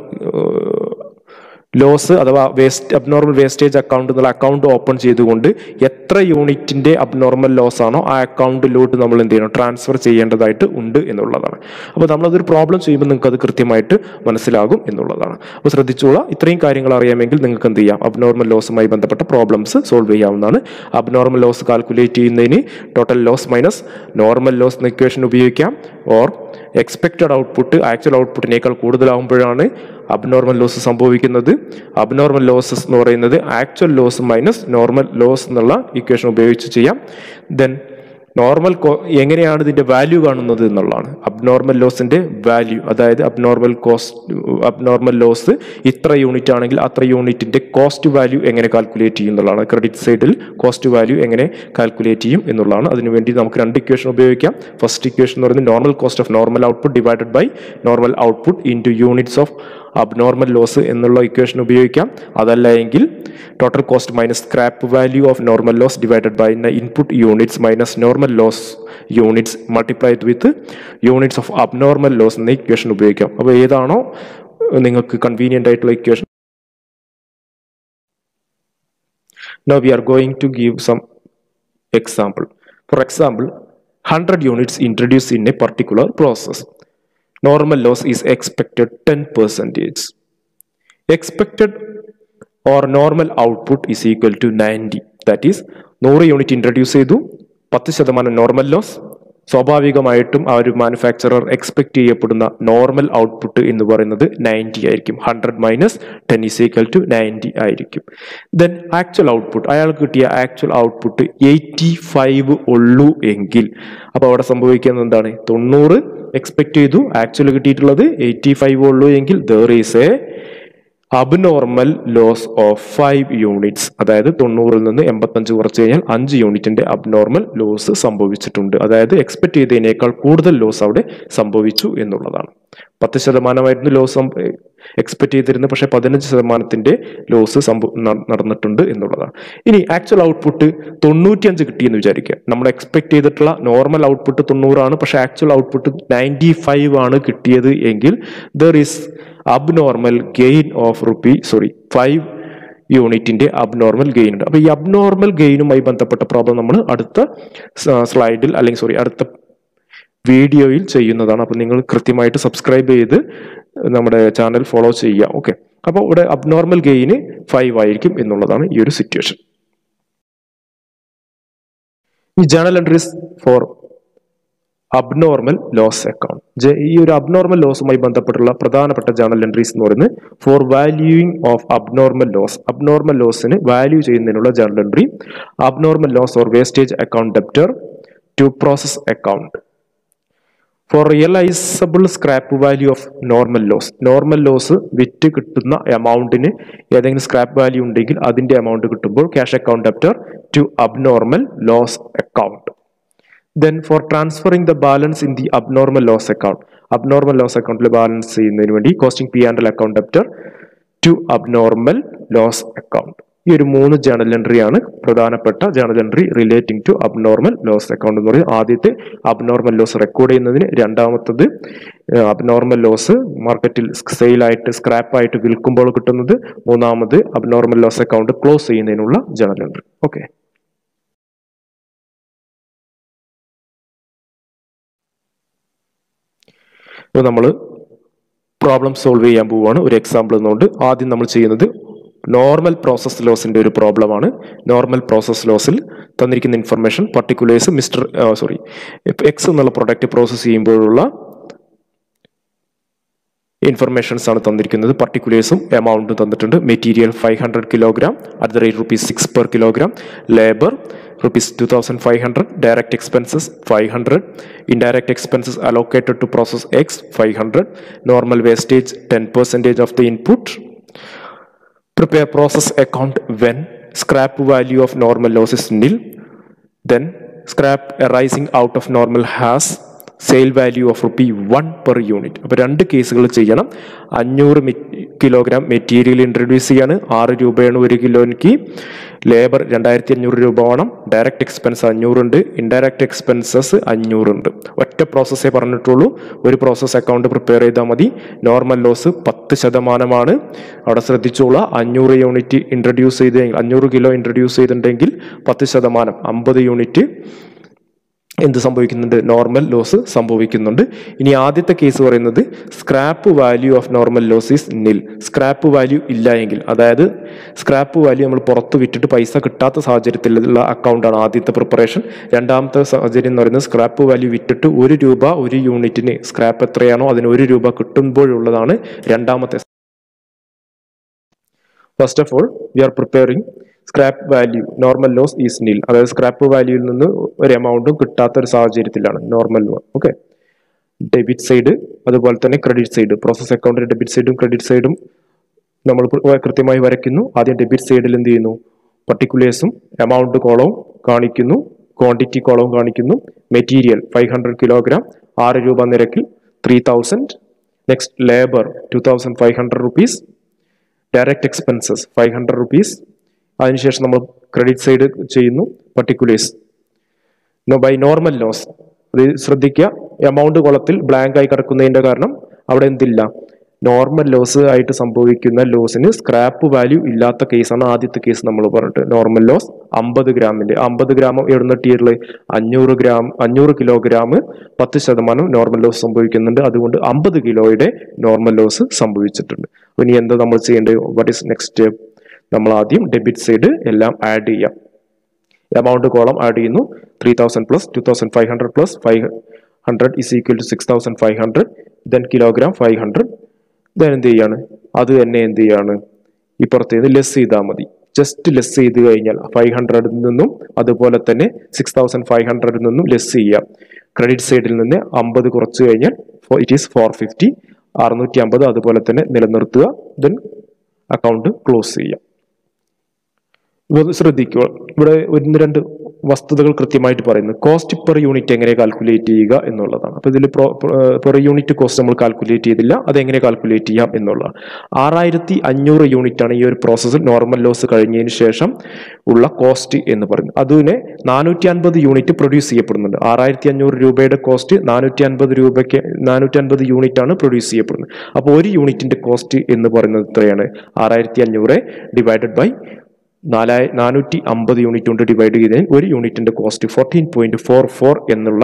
loss അഥവാ waste abnormal wastage account എന്നുള്ള account open ചെയ്തുകൊണ്ട് എത്ര യൂണിറ്റിന്റെ abnormal loss ആണോ ആ അക്കൗണ്ടിലോട്ട് നമ്മൾ എന്ത് ചെയ്യണം ട്രാൻസ്ഫർ ചെയ്യേണ്ടതായിട്ട് ഉണ്ട് എന്നുള്ളതാണ് അപ്പോൾ നമ്മളതൊരു പ്രോബ്ലം ചെയ്യുമ്പോൾ നിങ്ങൾക്ക് അത് കൃത്യമായിട്ട് മനസ്സിലാകും എന്നുള്ളതാണ് അപ്പോൾ ശ്രദ്ധിച്ചോളാം ഇത്രയും കാര്യങ്ങൾ അറിയാമെങ്കിൽ നിങ്ങൾക്ക് എന്ത് ചെയ്യാം അബ്നോർമൽ ലോസുമായി ബന്ധപ്പെട്ട പ്രോബ്ലംസ് സോൾവ് ചെയ്യാവുന്നതാണ് അബ്നോർമൽ ലോസ് കാൽക്കുലേറ്റ് ചെയ്യുന്നതിന് total loss minus normal loss എന്ന ഇക്വേഷൻ ഉപയോഗിക്കാം ഓർ എക്സ്പെക്റ്റഡ് ഔട്ട്പുട്ട് ആക്ച്വൽ ഔട്ട്പുട്ടിനേക്കാൾ കൂടുതലാകുമ്പോഴാണ് അബ്നോർമൽ ലോസ് സംഭവിക്കുന്നത് അബ്നോർമൽ ലോസസ് എന്ന് പറയുന്നത് actual loss minus normal loss എന്നുള്ള ഇക്വേഷൻ ഉപയോഗിച്ച് ചെയ്യാം ദെൻ നോർമൽ എങ്ങനെയാണ് ഇതിന്റെ വാല്യൂ കാണുന്നത് എന്നുള്ളതാണ് അബ്നോർമൽ ലോസിന്റെ വാല്യൂ അതായത് അബ്നോർമൽ കോസ്റ്റ് അബ്നോർമൽ ലോസ് ഇത്ര യൂണിറ്റ് ആണെങ്കിൽ അത്ര യൂണിറ്റിന്റെ കോസ്റ്റ് വാല്യൂ എങ്ങനെ കാൽക്കുലേറ്റ് ചെയ്യും എന്നുള്ളതാണ് ക്രെഡിറ്റ് സൈഡിൽ കോസ്റ്റ് വാല്യൂ എങ്ങനെ കാൽക്കുലേറ്റ് ചെയ്യും എന്നുള്ളതാണ് അതിനുവേണ്ടി നമുക്ക് രണ്ട് ഇക്വേഷൻ ഉപയോഗിക്കാം ഫസ്റ്റ് ഇക്വേഷൻ എന്ന് പറയുന്നത് normal cost of normal output divided by normal output into units of abnormal loss എന്നുള്ള ഇക്വേഷൻ ഉപയോഗിക്കാം അതല്ല എങ്കിൽ total cost minus scrap value of normal loss divided by input units minus normal loss units multiplied with units of abnormal loss എന്ന equation ഉപയോഗിക്കാം അപ്പോൾ ഏതാണോ നിങ്ങൾക്ക് convenient ആയിട്ടുള്ള equation Now we are going to give some example. For example, 100 units introduced in a particular process. Normal loss is expected 10 percentage. Expected or normal output is equal to 90. That is, 100 unit introduce ചെയ്തു പത്ത് ശതമാനം normal loss സ്വാഭാവികമായിട്ടും ആ ഒരു manufacturer expect ചെയ്യപ്പെടുന്ന normal output എന്ന് പറയുന്നത് ninety ആയിരിക്കും hundred minus ten is equal to ninety ആയിരിക്കും ദെൻ ആക്ച്വൽ ഔട്ട്പുട്ട് അയാൾക്ക് കിട്ടിയ ആക്ച്വൽ ഔട്ട്പുട്ട് എയ്റ്റി ഫൈവ് ഉള്ളൂ എങ്കിൽ അപ്പോൾ അവിടെ സംഭവിക്കുന്നത് എന്താണ് തൊണ്ണൂറ് എക്സ്പെക്ട് ചെയ്തു ആക്ച്വൽ കിട്ടിയിട്ടുള്ളത് എയ്റ്റി ഫൈവ് ഉള്ളൂ എങ്കിൽ there is a abnormal loss of five units അതായത് തൊണ്ണൂറിൽ നിന്ന് എൺപത്തഞ്ച് കുറച്ച് കഴിഞ്ഞാൽ അഞ്ച് യൂണിറ്റിന്റെ അബ്നോർമൽ ലോസ് സംഭവിച്ചിട്ടുണ്ട് അതായത് എക്സ്പെക്ട് ചെയ്തതിനേക്കാൾ കൂടുതൽ ലോസ് അവിടെ സംഭവിച്ചു എന്നുള്ളതാണ് പത്ത് ശതമാനമായിരുന്നു ലോസ് എക്സ്പെക്ട് ചെയ്തിരുന്നത് പക്ഷേ പതിനഞ്ച് ശതമാനത്തിന്റെ ലോസ് സംഭവ ന- നടന്നിട്ടുണ്ട് എന്നുള്ളതാണ് ഇനി ആക്ച്വൽ ഔട്ട്പുട്ട് തൊണ്ണൂറ്റിയഞ്ച് കിട്ടിയെന്ന് വിചാരിക്കുക നമ്മൾ എക്സ്പെക്ട് ചെയ്തിട്ടുള്ള നോർമൽ ഔട്ട്പുട്ട് തൊണ്ണൂറാണ് പക്ഷേ ആക്ച്വൽ ഔട്ട്പുട്ട് നയൻറ്റി ഫൈവ് ആണ് കിട്ടിയത് എങ്കിൽ there is abnormal gain of rupee sorry five യൂണിറ്റിന്റെ അബ്നോർമൽ ഗെയിൻ ഉണ്ട് അപ്പോൾ ഈ അബ്നോർമൽ ഗെയിനുമായി ബന്ധപ്പെട്ട പ്രോബ്ലം നമ്മൾ അടുത്ത സ്ലൈഡിൽ അല്ലെങ്കിൽ സോറി അടുത്ത വീഡിയോയിൽ ചെയ്യുന്നതാണ് അപ്പോൾ നിങ്ങൾ കൃത്യമായിട്ട് സബ്സ്ക്രൈബ് ചെയ്ത് നമ്മുടെ ചാനൽ ഫോളോ ചെയ്യുക ഓക്കെ അപ്പോൾ ഇവിടെ അബ്നോർമൽ ഗെയിന് ഫൈവ് ആയിരിക്കും എന്നുള്ളതാണ് ഈ ഒരു സിറ്റുവേഷൻ ഈ journal entries for abnormal loss account ഈ ഒരു അബ്നോർമൽ ലോസുമായി ബന്ധപ്പെട്ടുള്ള പ്രധാനപ്പെട്ട ജേണൽ എൻട്രീസ് എന്ന് പറയുന്നത് for valuing of abnormal loss abnormal ലോസിന് വാല്യൂ ചെയ്യുന്നതിനുള്ള journal entry abnormal loss or wastage account debtor to process account for realisable scrap value of normal loss normal loss വിറ്റ് കിട്ടുന്ന എമൗണ്ടിന് ഏതെങ്കിലും സ്ക്രാപ്പ് വാല്യൂ ഉണ്ടെങ്കിൽ അതിന്റെ amount കിട്ടുമ്പോൾ cash account debtor to abnormal loss account then for transferring the balance in the abnormal loss account abnormal loss അക്കൗണ്ടിൽ balance ചെയ്യുന്നതിന് വേണ്ടി costing P and account debtor to abnormal loss account ഈ ഒരു മൂന്ന് journal entry ആണ് പ്രധാനപ്പെട്ട journal entry relating to abnormal loss account എന്ന് പറയുന്നത് ആദ്യത്തെ അബ്നോർമൽ ലോസ് റെക്കോർഡ് ചെയ്യുന്നതിന് രണ്ടാമത്തത് അബ്നോർമൽ ലോസ് മാർക്കറ്റിൽ സെയിലായിട്ട് സ്ക്രാപ്പായിട്ട് വിൽക്കുമ്പോൾ കിട്ടുന്നത് മൂന്നാമത് അബ്നോർമൽ ലോസ് അക്കൗണ്ട് ക്ലോസ് ചെയ്യുന്നതിനുള്ള ജേണൽ എൻട്രി ഓക്കെ ഇപ്പോൾ നമ്മൾ പ്രോബ്ലം സോൾവ് ചെയ്യാൻ പോവുകയാണ് ഒരു എക്സാമ്പിൾ എന്നുകൊണ്ട് ആദ്യം നമ്മൾ ചെയ്യുന്നത് നോർമൽ പ്രോസസ് ലോസിന്റെ ഒരു പ്രോബ്ലമാണ് നോർമൽ പ്രോസസ് ലോസിൽ തന്നിരിക്കുന്ന information particulars mister sorry X എന്നുള്ള പ്രൊഡക്റ്റ് പ്രോസസ്സ് ചെയ്യുമ്പോഴുള്ള ഇൻഫർമേഷൻസ് ആണ് തന്നിരിക്കുന്നത് പർട്ടിക്കുലേഴ്സും എമൗണ്ടും തന്നിട്ടുണ്ട് material five hundred kilogram at the rate rupees six per kilogram labour rupees two thousand five hundred direct expenses five hundred indirect expenses allocated to process X five hundred normal wastage ten percentage of the input prepare process account when scrap value of normal loss is nil then scrap arising out of normal has sale value of rupee one per unit അപ്പോൾ രണ്ട് കേസുകൾ ചെയ്യണം അഞ്ഞൂറ് kilogram material introduce ചെയ്യാണ് ആറ് രൂപയാണ് ഒരു കിലോയ്ക്ക് ലേബർ രണ്ടായിരത്തി അഞ്ഞൂറ് രൂപ വേണം ഡയറക്റ്റ് എക്സ്പെൻസ് അഞ്ഞൂറുണ്ട് ഇൻഡയറക്റ്റ് എക്സ്പെൻസസ് അഞ്ഞൂറുണ്ട് ഒറ്റ പ്രോസസ്സേ പറഞ്ഞിട്ടുള്ളൂ ഒരു പ്രോസസ് അക്കൗണ്ട് പ്രിപ്പയർ ചെയ്താൽ മതി നോർമൽ ലോസ് പത്ത് ശതമാനമാണ് അവിടെ ശ്രദ്ധിച്ചോളൂ അഞ്ഞൂറ് യൂണിറ്റ് ഇൻട്രൊഡ്യൂസ് ചെയ്ത് അഞ്ഞൂറ് കിലോ ഇൻട്രൊഡ്യൂസ് ചെയ്തിട്ടുണ്ടെങ്കിൽ പത്ത് ശതമാനം അമ്പത് യൂണിറ്റ് എന്ത് സംഭവിക്കുന്നുണ്ട് നോർമൽ ലോസ് സംഭവിക്കുന്നുണ്ട് ഇനി ആദ്യത്തെ കേസ് പറയുന്നത് scrap value of normal loss is nil scrap value ഇല്ല എങ്കിൽ അതായത് സ്ക്രാപ്പ് വാല്യൂ നമ്മൾ പുറത്ത് വിറ്റിട്ട് പൈസ കിട്ടാത്ത സാഹചര്യത്തിലുള്ള അക്കൗണ്ടാണ് ആദ്യത്തെ പ്രിപ്പറേഷൻ രണ്ടാമത്തെ സാഹചര്യം എന്ന് പറയുന്നത് സ്ക്രാപ്പ് വാല്യൂ വിറ്റിട്ട് ഒരു രൂപ ഒരു യൂണിറ്റിന് സ്ക്രാപ്പ് എത്രയാണോ അതിന് ഒരു രൂപ കിട്ടുമ്പോഴുള്ളതാണ് രണ്ടാമത്തെ first of all we are preparing scrap value normal loss is nil അതായത് സ്ക്രാപ്പ് വാല്യൂവിൽ നിന്ന് ഒരു എമൗണ്ടും കിട്ടാത്ത ഒരു സാഹചര്യത്തിലാണ് നോർമൽ ഓക്കെ ഡെബിറ്റ് സൈഡ് അതുപോലെ തന്നെ ക്രെഡിറ്റ് സൈഡ് പ്രോസസ് അക്കൗണ്ടിന്റെ ഡെബിറ്റ് സൈഡും ക്രെഡിറ്റ് സൈഡും നമ്മൾ കൃത്യമായി വരയ്ക്കുന്നു ആദ്യം ഡെബിറ്റ് സൈഡിൽ എന്ത് ചെയ്യുന്നു പർട്ടിക്കുലേഴ്സും എമൗണ്ട് കോളവും കാണിക്കുന്നു ക്വാണ്ടിറ്റി കോളവും കാണിക്കുന്നു മെറ്റീരിയൽ ഫൈവ് ഹൺഡ്രഡ് കിലോഗ്രാം ആറ് രൂപ നിരക്കിൽ three thousand next labour two thousand five hundred rupees direct expenses five hundred rupees അതിനുശേഷം നമ്മൾ ക്രെഡിറ്റ് സൈഡ് ചെയ്യുന്നു പർട്ടിക്കുലേഴ്സ് ബൈ നോർമൽ ലോസ് അത് ശ്രദ്ധിക്കുക എമൗണ്ട് കുളത്തിൽ ബ്ലാങ്ക് ആയി കിടക്കുന്നതിന്റെ കാരണം അവിടെ എന്തില്ല നോർമൽ ലോസ് ആയിട്ട് സംഭവിക്കുന്ന ലോസിന് സ്ക്രാപ്പ് വാല്യൂ ഇല്ലാത്ത കേസാണ് ആദ്യത്തെ കേസ് നമ്മൾ പറഞ്ഞിട്ട് നോർമൽ ലോസ് അമ്പത് ഗ്രാമിന്റെ അമ്പത് ഗ്രാം എവിടുന്ന ടീറിൽ അഞ്ഞൂറ് ഗ്രാം അഞ്ഞൂറ് കിലോഗ്രാം പത്ത് ശതമാനം നോർമൽ ലോസ് സംഭവിക്കുന്നുണ്ട് അതുകൊണ്ട് അമ്പത് കിലോയുടെ നോർമൽ ലോസ് സംഭവിച്ചിട്ടുണ്ട് ഇനി എന്താ നമ്മൾ ചെയ്യേണ്ടത് വാട്ട് ഈസ് നെക്സ്റ്റ് നമ്മൾ ആദ്യം ഡെബിറ്റ് സൈഡ് എല്ലാം ആഡ് ചെയ്യാം എമൗണ്ട് കോളം ആഡ് ചെയ്യുന്നു three thousand plus two thousand five hundred plus five hundred is equal to six thousand five hundred then kilogram five hundred then എന്ത് ചെയ്യാണ് അത് തന്നെ എന്ത് ചെയ്യാണ് ഇപ്പുറത്തേന്ന് ലെസ് ചെയ്താൽ മതി ജസ്റ്റ് ലെസ് ചെയ്ത് കഴിഞ്ഞാൽ ഫൈവ് ഹൺഡ്രഡിൽ നിന്നും അതുപോലെ തന്നെ സിക്സ് തൗസൻഡ് ഫൈവ് ഹൺഡ്രഡിൽ നിന്നും ലെസ് ചെയ്യാം ക്രെഡിറ്റ് സൈഡിൽ നിന്ന് അമ്പത് കുറച്ച് കഴിഞ്ഞാൽ ഇറ്റ് ഈസ് ഫോർ ഫിഫ്റ്റി അറുന്നൂറ്റി അമ്പത് അതുപോലെ തന്നെ നിലനിർത്തുക ദെൻ അക്കൗണ്ട് ക്ലോസ് ചെയ്യാം ഇത് ശ്രദ്ധിക്കുക ഇവിടെ ഒന്ന് രണ്ട് വസ്തുതകൾ കൃത്യമായിട്ട് പറയുന്നു കോസ്റ്റ് പെർ യൂണിറ്റ് എങ്ങനെ കാൽക്കുലേറ്റ് ചെയ്യുക എന്നുള്ളതാണ് അപ്പോൾ ഇതിൽ പെർ യൂണിറ്റ് കോസ്റ്റ് നമ്മൾ കാൽക്കുലേറ്റ് ചെയ്തില്ല അത് എങ്ങനെ കാൽക്കുലേറ്റ് ചെയ്യാം എന്നുള്ളതാണ് ആറായിരത്തി അഞ്ഞൂറ് യൂണിറ്റ് ആണ് ഈ ഒരു പ്രോസസ്സിൽ നോർമൽ ലോസ് കഴിഞ്ഞതിന് ശേഷം ഉള്ള കോസ്റ്റ് എന്ന് പറയുന്നത് അതിനെ നാനൂറ്റി അൻപത് യൂണിറ്റ് പ്രൊഡ്യൂസ് ചെയ്യപ്പെടുന്നുണ്ട് ആറായിരത്തി അഞ്ഞൂറ് രൂപയുടെ കോസ്റ്റ് നാനൂറ്റി അൻപത് രൂപയ്ക്ക് നാനൂറ്റി അൻപത് യൂണിറ്റ് ആണ് പ്രൊഡ്യൂസ് ചെയ്യപ്പെടുന്നത് അപ്പോൾ ഒരു യൂണിറ്റിന്റെ കോസ്റ്റ് എന്ന് പറയുന്നത് എത്രയാണ് ആറായിരത്തി അഞ്ഞൂറ് ഡിവൈഡഡ് ബൈ നാലായി നാനൂറ്റി അമ്പത് യൂണിറ്റ് കൊണ്ട് ഡിവൈഡ് ചെയ്തതിൽ ഒരു യൂണിറ്റിന്റെ cost fourteen point four four എന്നുള്ള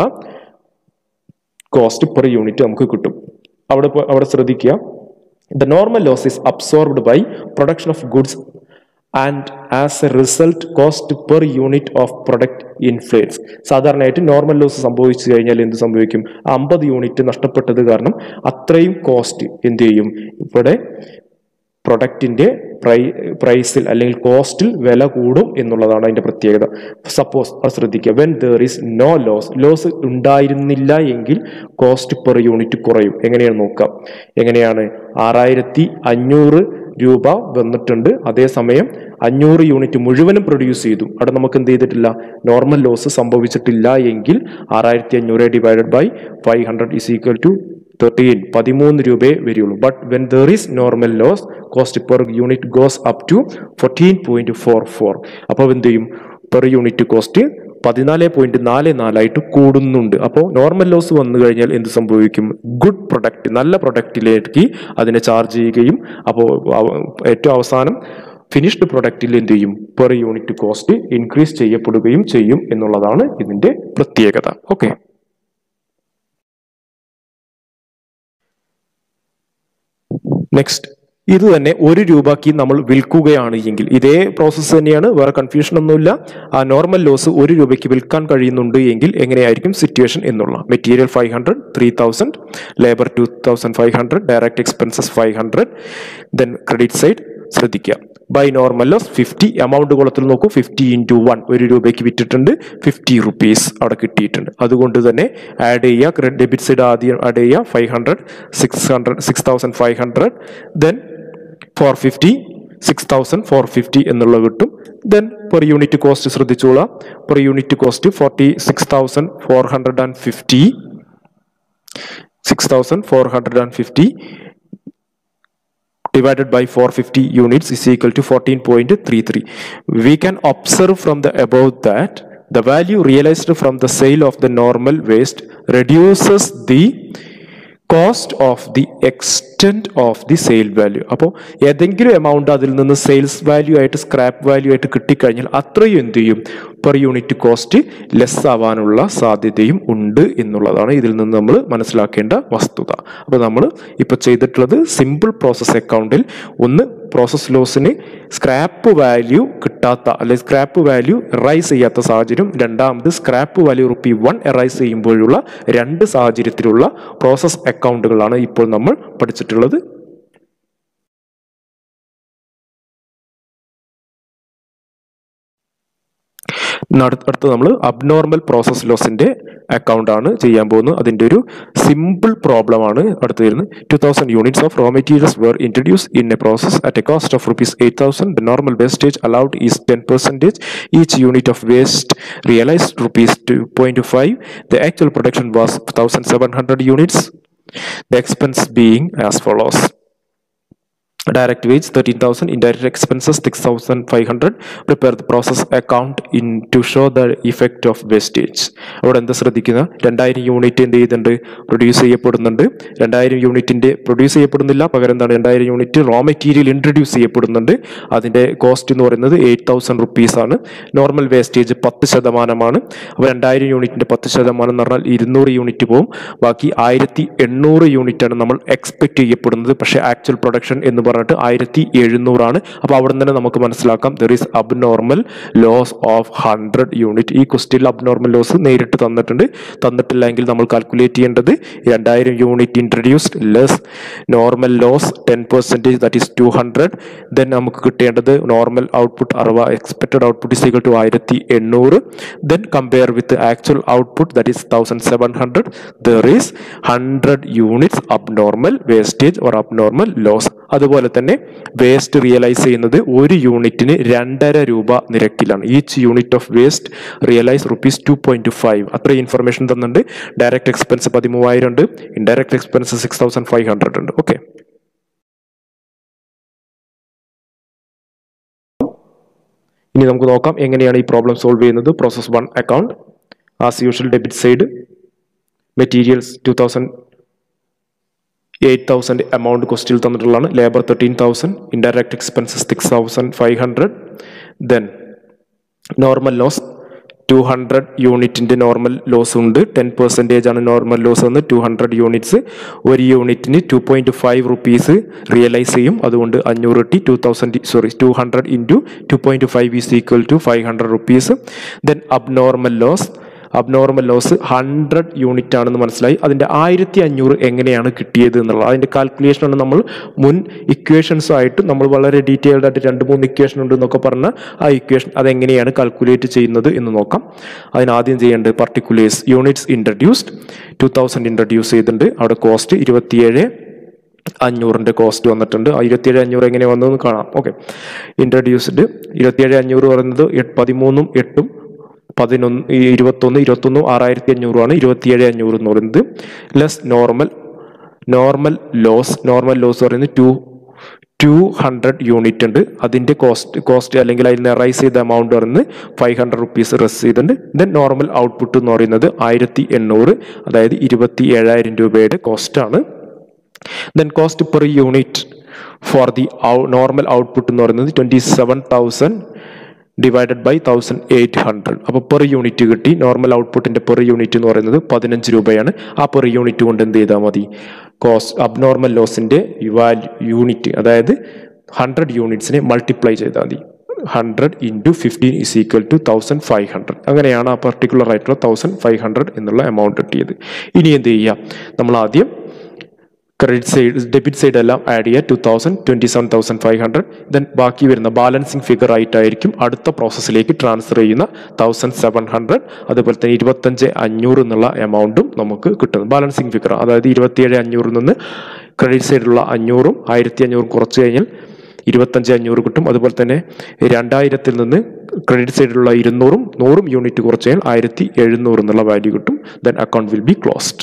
കോസ്റ്റ് പെർ യൂണിറ്റ് നമുക്ക് കിട്ടും അവിടെ പോ- അവിടെ ശ്രദ്ധിക്കുക the normal loss is absorbed by production of goods and as a result cost per unit of product influence സാധാരണയായിട്ട് നോർമൽ ലോസ് സംഭവിച്ചു കഴിഞ്ഞാൽ എന്ത് സംഭവിക്കും അമ്പത് യൂണിറ്റ് നഷ്ടപ്പെട്ടത് കാരണം അത്രയും കോസ്റ്റ് എന്ത് ചെയ്യും ഇവിടെ പ്രൊഡക്റ്റിന്റെ പ്രൈ പ്രൈസിൽ അല്ലെങ്കിൽ കോസ്റ്റിൽ വില കൂടും എന്നുള്ളതാണ് അതിന്റെ പ്രത്യേകത സപ്പോസ് അത് ശ്രദ്ധിക്കുക when there is no loss loss ഉണ്ടായിരുന്നില്ല എങ്കിൽ കോസ്റ്റ് പെർ യൂണിറ്റ് കുറയും എങ്ങനെയാണ് നോക്കാം എങ്ങനെയാണ് ആറായിരത്തി അഞ്ഞൂറ് രൂപ വന്നിട്ടുണ്ട് അതേസമയം അഞ്ഞൂറ് യൂണിറ്റ് മുഴുവനും പ്രൊഡ്യൂസ് ചെയ്തു അവിടെ നമുക്ക് എന്ത് ചെയ്തിട്ടില്ല നോർമൽ ലോസ് സംഭവിച്ചിട്ടില്ല എങ്കിൽ ആറായിരത്തി അഞ്ഞൂറ് divided by five hundred is equal to thirteen പതിമൂന്ന് രൂപയെ വരികയുള്ളൂ but when there is normal loss cost per unit goes up to fourteen point four four അപ്പോൾ എന്ത് ചെയ്യും പെർ യൂണിറ്റ് കോസ്റ്റ് പതിനാല് പോയിന്റ് നാല് നാലായിട്ട് കൂടുന്നുണ്ട് അപ്പോൾ നോർമൽ ലോസ് വന്നു കഴിഞ്ഞാൽ എന്ത് സംഭവിക്കും ഗുഡ് പ്രൊഡക്റ്റ് നല്ല പ്രൊഡക്റ്റിലേക്ക് അതിനെ ചാർജ് ചെയ്യുകയും അപ്പോൾ അവ- ഏറ്റവും അവസാനം ഫിനിഷ്ഡ് പ്രൊഡക്റ്റിൽ എന്ത് ചെയ്യും പെർ യൂണിറ്റ് കോസ്റ്റ് ഇൻക്രീസ് ചെയ്യപ്പെടുകയും ചെയ്യും എന്നുള്ളതാണ് ഇതിന്റെ പ്രത്യേകത ഓക്കെ നെക്സ്റ്റ് ഇത് തന്നെ ഒരു രൂപയ്ക്ക് നമ്മൾ വിൽക്കുകയാണ് എങ്കിൽ ഇതേ പ്രോസസ്സ് തന്നെയാണ് വേറെ കൺഫ്യൂഷൻ ഒന്നുമില്ല ആ നോർമൽ ലോസ് ഒരു രൂപയ്ക്ക് വിൽക്കാൻ കഴിയുന്നുണ്ട് എങ്കിൽ എങ്ങനെയായിരിക്കും സിറ്റുവേഷൻ എന്നുള്ള material five hundred three thousand labour two thousand five hundred direct expenses five hundred then credit side ശ്രദ്ധിക്കുക by normal loss fifty amount കുളത്തിൽ നോക്കൂ ഫിഫ്റ്റി ഇൻറ്റു വൺ ഒരു രൂപയ്ക്ക് വിറ്റിട്ടുണ്ട് ഫിഫ്റ്റി റുപ്പീസ് അവിടെ കിട്ടിയിട്ടുണ്ട് അതുകൊണ്ട് തന്നെ ആഡ് ചെയ്യുക ഡെബിറ്റ് സൈഡ് ആദ്യം ആഡ് ചെയ്യുക five hundred six hundred six thousand five hundred then four fifty six thousand four fifty എന്നുള്ളത് കിട്ടും ദെൻ പെർ യൂണിറ്റ് കോസ്റ്റ് ശ്രദ്ധിച്ചോളാം per unit cost forty six thousand four hundred and fifty six thousand four hundred and fifty divided by 450 units is equal to 14.33. We can observe from the above that the value realized from the sale of the normal waste reduces the cost of the extent of the sale value അപ്പോൾ ഏതെങ്കിലും amount അതിൽ നിന്ന് sales value ആയിട്ട് scrap value ആയിട്ട് കിട്ടിക്കഴിഞ്ഞാൽ അത്രയും എന്ത് ചെയ്യും പെർ യൂണിറ്റ് കോസ്റ്റ് ലെസ് ആവാനുള്ള സാധ്യതയും ഉണ്ട് എന്നുള്ളതാണ് ഇതിൽ നിന്ന് നമ്മൾ മനസ്സിലാക്കേണ്ട വസ്തുത അപ്പോൾ നമ്മൾ ഇപ്പോൾ ചെയ്തിട്ടുള്ളത് സിമ്പിൾ പ്രോസസ് അക്കൗണ്ടിൽ ഒന്ന് പ്രോസസ് ലോസിന് സ്ക്രാപ്പ് വാല്യൂ കിട്ടാത്ത അല്ലെങ്കിൽ സ്ക്രാപ്പ് വാല്യൂ എറൈസ് ചെയ്യാത്ത സാഹചര്യം രണ്ടാമത് scrap value rupee one arise ചെയ്യുമ്പോഴുള്ള രണ്ട് സാഹചര്യത്തിലുള്ള പ്രോസസ് അക്കൗണ്ടുകളാണ് ഇപ്പോൾ നമ്മൾ പഠിച്ചിട്ടുള്ളത് അടുത്ത് നമ്മൾ അബ്നോർമൽ പ്രോസസ് ലോസിന്റെ അക്കൗണ്ട് ആണ് ചെയ്യാൻ പോകുന്നത് അതിന്റെ ഒരു സിമ്പിൾ പ്രോബ്ലം ആണ് അടുത്ത് വരുന്നത് two thousand units of raw materials were introduce in a process at a cost of rupees eight thousand the normal wastage allowed is ten percentage each unit of waste realised rupees two point five the actual production was thousand seven hundred units The expense being as follows. Direct wage 13,000, indirect expenses 6,500. Prepare the process account in to show the effect of wastage. അവിടെ എന്താ ശ്രദ്ധിക്കുക രണ്ടായിരം unit എന്ത് ചെയ്യുന്നുണ്ട് produce ചെയ്യപ്പെടുന്നുണ്ട് രണ്ടായിരം യൂണിറ്റിന്റെ produce ചെയ്യപ്പെടുന്നില്ല പകരം എന്താണ് രണ്ടായിരം യൂണിറ്റ് റോ മെറ്റീരിയൽ ഇൻട്രൊഡ്യൂസ് ചെയ്യപ്പെടുന്നുണ്ട് അതിന്റെ കോസ്റ്റ് എന്ന് പറയുന്നത് എയ്റ്റ് തൗസൻഡ് റുപ്പീസ് ആണ് നോർമൽ വേസ്റ്റേജ് പത്ത് ശതമാനമാണ് അപ്പോൾ രണ്ടായിരം യൂണിറ്റിന്റെ പത്ത് ശതമാനം എന്ന് പറഞ്ഞാൽ ഇരുന്നൂറ് യൂണിറ്റ് പോകും ബാക്കി ആയിരത്തി എണ്ണൂറ് യൂണിറ്റ് ആണ് നമ്മൾ എക്സ്പെക്ട് ചെയ്യപ്പെടുന്നത് പക്ഷേ ആക്ച്വൽ പ്രൊഡക്ഷൻ എന്ന് പറഞ്ഞിട്ട് ആയിരത്തി എഴുന്നൂറാണ് അപ്പോൾ അവിടെ തന്നെ നമുക്ക് മനസ്സിലാക്കാം there is abnormal loss of hundred unit ഈ ക്വസ്റ്റ്യനിൽ അബ്നോർമൽ ലോസ് നേരിട്ട് തന്നിട്ടുണ്ട് തന്നിട്ടില്ല എങ്കിൽ നമ്മൾ കാൽക്കുലേറ്റ് ചെയ്യേണ്ടത് രണ്ടായിരം unit introduced less normal loss ten percentage that is two hundred then നമുക്ക് കിട്ടേണ്ടത് നോർമൽ ഔട്ട്പുട്ട് അഥവാ expected output is equal to ആയിരത്തി എണ്ണൂറ് then compare with actual output that is thousand seven hundred there is hundred units abnormal wastage or abnormal loss അതുപോലെ തന്നെ waste realise ചെയ്യുന്നത് ഒരു യൂണിറ്റിന് രണ്ടര രൂപ നിരക്കിലാണ് each unit of waste realise rupees two point five അത്ര ഇൻഫർമേഷൻ തന്നിട്ടുണ്ട് ഡയറക്റ്റ് എക്സ്പെൻസ് പതിമൂവായിരം ഉണ്ട് indirect expense six thousand five hundred ഉണ്ട് ഓക്കെ ഇനി നമുക്ക് നോക്കാം എങ്ങനെയാണ് ഈ പ്രോബ്ലം സോൾവ് ചെയ്യുന്നത് process one account as usual debit side materials two thousand eight thousand amount ക്വസ്റ്റിൽ തന്നിട്ടുള്ളതാണ് labour thirteen thousand indirect expenses six thousand five hundred then normal loss two hundred യൂണിറ്റിൻ്റെ നോർമൽ ലോസ് ഉണ്ട് ten percentage ആണ് normal loss എന്ന് two hundred units ഒരു യൂണിറ്റിന് two point five rupees realise ചെയ്യും അതുകൊണ്ട് അഞ്ഞൂറ് കിട്ടി two thousand sorry two hundred into two point five is equal to five hundred rupees then abnormal loss abnormal loss hundred unit ആണെന്ന് മനസ്സിലായി അതിൻ്റെ ആയിരത്തി അഞ്ഞൂറ് എങ്ങനെയാണ് കിട്ടിയത് എന്നുള്ളത് അതിൻ്റെ കാൽക്കുലേഷനാണ് നമ്മൾ മുൻ ഇക്വേഷൻസ് ആയിട്ട് നമ്മൾ വളരെ ഡീറ്റെയിൽഡ് ആയിട്ട് രണ്ട് മൂന്ന് ഇക്വേഷൻ ഉണ്ട് എന്നൊക്കെ പറഞ്ഞ ആ ഇക്വേഷൻ അതെങ്ങനെയാണ് കാൽക്കുലേറ്റ് ചെയ്യുന്നത് എന്ന് നോക്കാം അതിനാദ്യം ചെയ്യേണ്ടത് particulars units introduced two thousand introduce ചെയ്തിട്ടുണ്ട് അവിടെ കോസ്റ്റ് ഇരുപത്തിയേഴ് അഞ്ഞൂറിൻ്റെ കോസ്റ്റ് വന്നിട്ടുണ്ട് ആ ഇരുപത്തിയേഴ് അഞ്ഞൂറ് എങ്ങനെ വന്നതെന്ന് കാണാം ഓക്കെ ഇൻട്രഡ്യൂസ്ഡ് ഇരുപത്തിയേഴ് അഞ്ഞൂറ് പറയുന്നത് എട്ട് പതിമൂന്നും എട്ടും പതിനൊന്ന് ഈ ഇരുപത്തൊന്ന് ഇരുപത്തൊന്ന് ആറായിരത്തി അഞ്ഞൂറുമാണ് ഇരുപത്തിയേഴ് അഞ്ഞൂറ് എന്ന് പറയുന്നത് less normal normal loss normal loss പറയുന്നത് ടു ടു ഹൺഡ്രഡ് യൂണിറ്റ് ഉണ്ട് അതിൻ്റെ കോസ്റ്റ് കോസ്റ്റ് അല്ലെങ്കിൽ അതിൽ നിന്ന് റൈസ് ചെയ്ത എമൗണ്ട് പറയുന്നത് ഫൈവ് ഹൺഡ്രഡ് റുപ്പീസ് റെസ് ചെയ്തിട്ടുണ്ട് ദെൻ നോർമൽ ഔട്ട്പുട്ട് എന്ന് പറയുന്നത് ആയിരത്തി എണ്ണൂറ് അതായത് ഇരുപത്തി ഏഴായിരം രൂപയുടെ കോസ്റ്റാണ് then cost per unit for the normal output എന്ന് പറയുന്നത് twenty seven thousand divided by thousand eight hundred അപ്പോൾ പെർ യൂണിറ്റ് കിട്ടി നോർമൽ ഔട്ട്പുട്ടിൻ്റെ പെർ യൂണിറ്റ് എന്ന് പറയുന്നത് പതിനഞ്ച് രൂപയാണ് ആ പെർ യൂണിറ്റ് കൊണ്ട് എന്ത് ചെയ്താൽ മതി കോസ്റ്റ് അബ്നോർമൽ ലോസിൻ്റെ വാല്യൂ യൂണിറ്റ് അതായത് ഹൺഡ്രഡ് യൂണിറ്റ്സിനെ മൾട്ടിപ്ലൈ ചെയ്താൽ മതി hundred into fifteen is equal to thousand five hundred അങ്ങനെയാണ് ആ പർട്ടിക്കുലർ ആയിട്ടുള്ള തൗസൻഡ് ഫൈവ് ഹൺഡ്രഡ് എന്നുള്ള എമൗണ്ട് കിട്ടിയത് ഇനി എന്ത് ചെയ്യുക നമ്മൾ ആദ്യം ക്രെഡിറ്റ് സൈഡ് ഡെബിറ്റ് സൈഡ് എല്ലാം ആഡ് ചെയ്യുക two thousand twenty seven thousand five hundred then ബാക്കി വരുന്ന ബാലൻസിങ് ഫിഗർ ആയിട്ടായിരിക്കും അടുത്ത പ്രോസസ്സിലേക്ക് ട്രാൻസ്ഫർ ചെയ്യുന്ന തൗസൻഡ് സെവൻ ഹൺഡ്രഡ് അതുപോലെ തന്നെ ഇരുപത്തഞ്ച് അഞ്ഞൂറ് എന്നുള്ള എമൗണ്ടും നമുക്ക് കിട്ടുന്നു ബാലൻസിങ് ഫിഗർ അതായത് ഇരുപത്തിയേഴ് അഞ്ഞൂറിൽ നിന്ന് ക്രെഡിറ്റ് സൈഡിലുള്ള അഞ്ഞൂറും ആയിരത്തി അഞ്ഞൂറും കുറച്ച് കഴിഞ്ഞാൽ ഇരുപത്തഞ്ച് അഞ്ഞൂറ് കിട്ടും അതുപോലെ തന്നെ രണ്ടായിരത്തിൽ നിന്ന് ക്രെഡിറ്റ് സൈഡിലുള്ള ഇരുന്നൂറും നൂറും യൂണിറ്റ് കുറച്ച് കഴിഞ്ഞാൽ ആയിരത്തി എഴുന്നൂറ് എന്നുള്ള വാല്യൂ കിട്ടും then account will be closed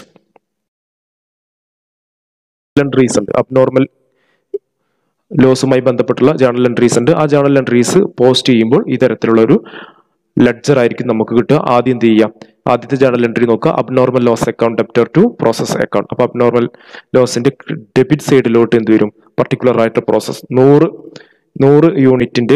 entries ഉണ്ട് അബ്നോർമൽ ലോസുമായി ബന്ധപ്പെട്ടുള്ള ജേണൽ എൻട്രീസ് ഉണ്ട് ആ ജേണൽ എൻട്രീസ് പോസ്റ്റ് ചെയ്യുമ്പോൾ ഈ തരത്തിലുള്ള ഒരു ലെഡ്ജർ ആയിരിക്കും നമുക്ക് കിട്ടുക ആദ്യം എന്ത് ചെയ്യാം ആദ്യത്തെ ജേണൽ എൻട്രി നോക്കുക abnormal loss account debtor to process account അപ്പോൾ അബ്നോർമൽ ലോസിന്റെ ഡെബിറ്റ് സൈഡിലോട്ട് എന്ത് വരും പർട്ടിക്കുലർ ആയിട്ട് പ്രോസസ് നൂറ് നൂറ് യൂണിറ്റിന്റെ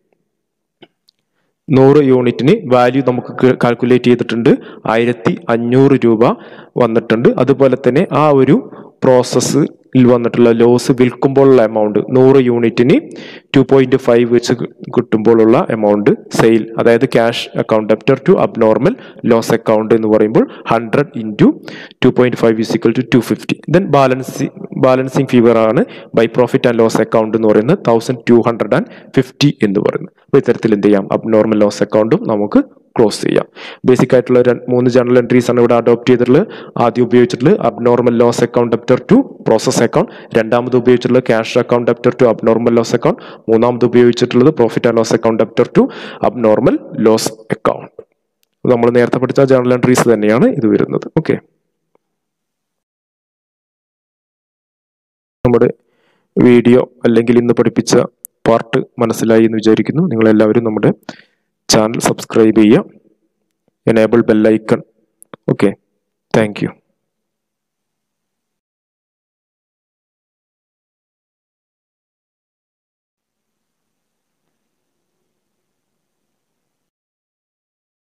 നൂറ് യൂണിറ്റിന് വാല്യൂ നമുക്ക് കാൽക്കുലേറ്റ് ചെയ്തിട്ടുണ്ട് ആയിരത്തി അഞ്ഞൂറ് രൂപ വന്നിട്ടുണ്ട് അതുപോലെ തന്നെ ആ ഒരു പ്രോസസ്സിൽ വന്നിട്ടുള്ള ലോസ് വിൽക്കുമ്പോഴുള്ള എമൗണ്ട് നൂറ് യൂണിറ്റിന് ടു പോയിന്റ് ഫൈവ് വെച്ച് കിട്ടുമ്പോഴുള്ള എമൗണ്ട് സെയിൽ അതായത് cash account debtor to abnormal loss account എന്ന് പറയുമ്പോൾ hundred into two point five is equal to two fifty then ബാലൻസി ബാലൻസിങ് ഫിഗർ ആണ് by profit and loss account എന്ന് പറയുന്നത് thousand two hundred and fifty എന്ന് പറയുന്നത് അപ്പോൾ ഇത്തരത്തിൽ എന്ത് ചെയ്യാം അബ്നോർമൽ ലോസ് അക്കൗണ്ടും നമുക്ക് ക്ലോസ് ചെയ്യാം ബേസിക് ആയിട്ടുള്ള രണ്ട് മൂന്ന് ജേണൽ എൻട്രീസ് ആണ് ഇവിടെ അഡോപ്റ്റ് ചെയ്തിട്ടുള്ളത് ആദ്യം ഉപയോഗിച്ചിട്ടുള്ളത് abnormal loss account debtor to process account രണ്ടാമത് ഉപയോഗിച്ചിട്ടുള്ളത് cash account debtor to abnormal loss account മൂന്നാമത് ഉപയോഗിച്ചിട്ടുള്ളത് profit and loss account debtor to abnormal loss account നമ്മൾ നേരത്തെ പഠിച്ച ജേണൽ എൻട്രീസ് തന്നെയാണ് ഇത് വരുന്നത് ഓക്കെ നമ്മുടെ വീഡിയോ അല്ലെങ്കിൽ ഇന്ന് പഠിപ്പിച്ച പാർട്ട് മനസ്സിലായി എന്ന് വിചാരിക്കുന്നു നിങ്ങളെല്ലാവരും നമ്മുടെ ചാനൽ സബ്സ്ക്രൈബ് ചെയ്യുക enable bell icon okay thank U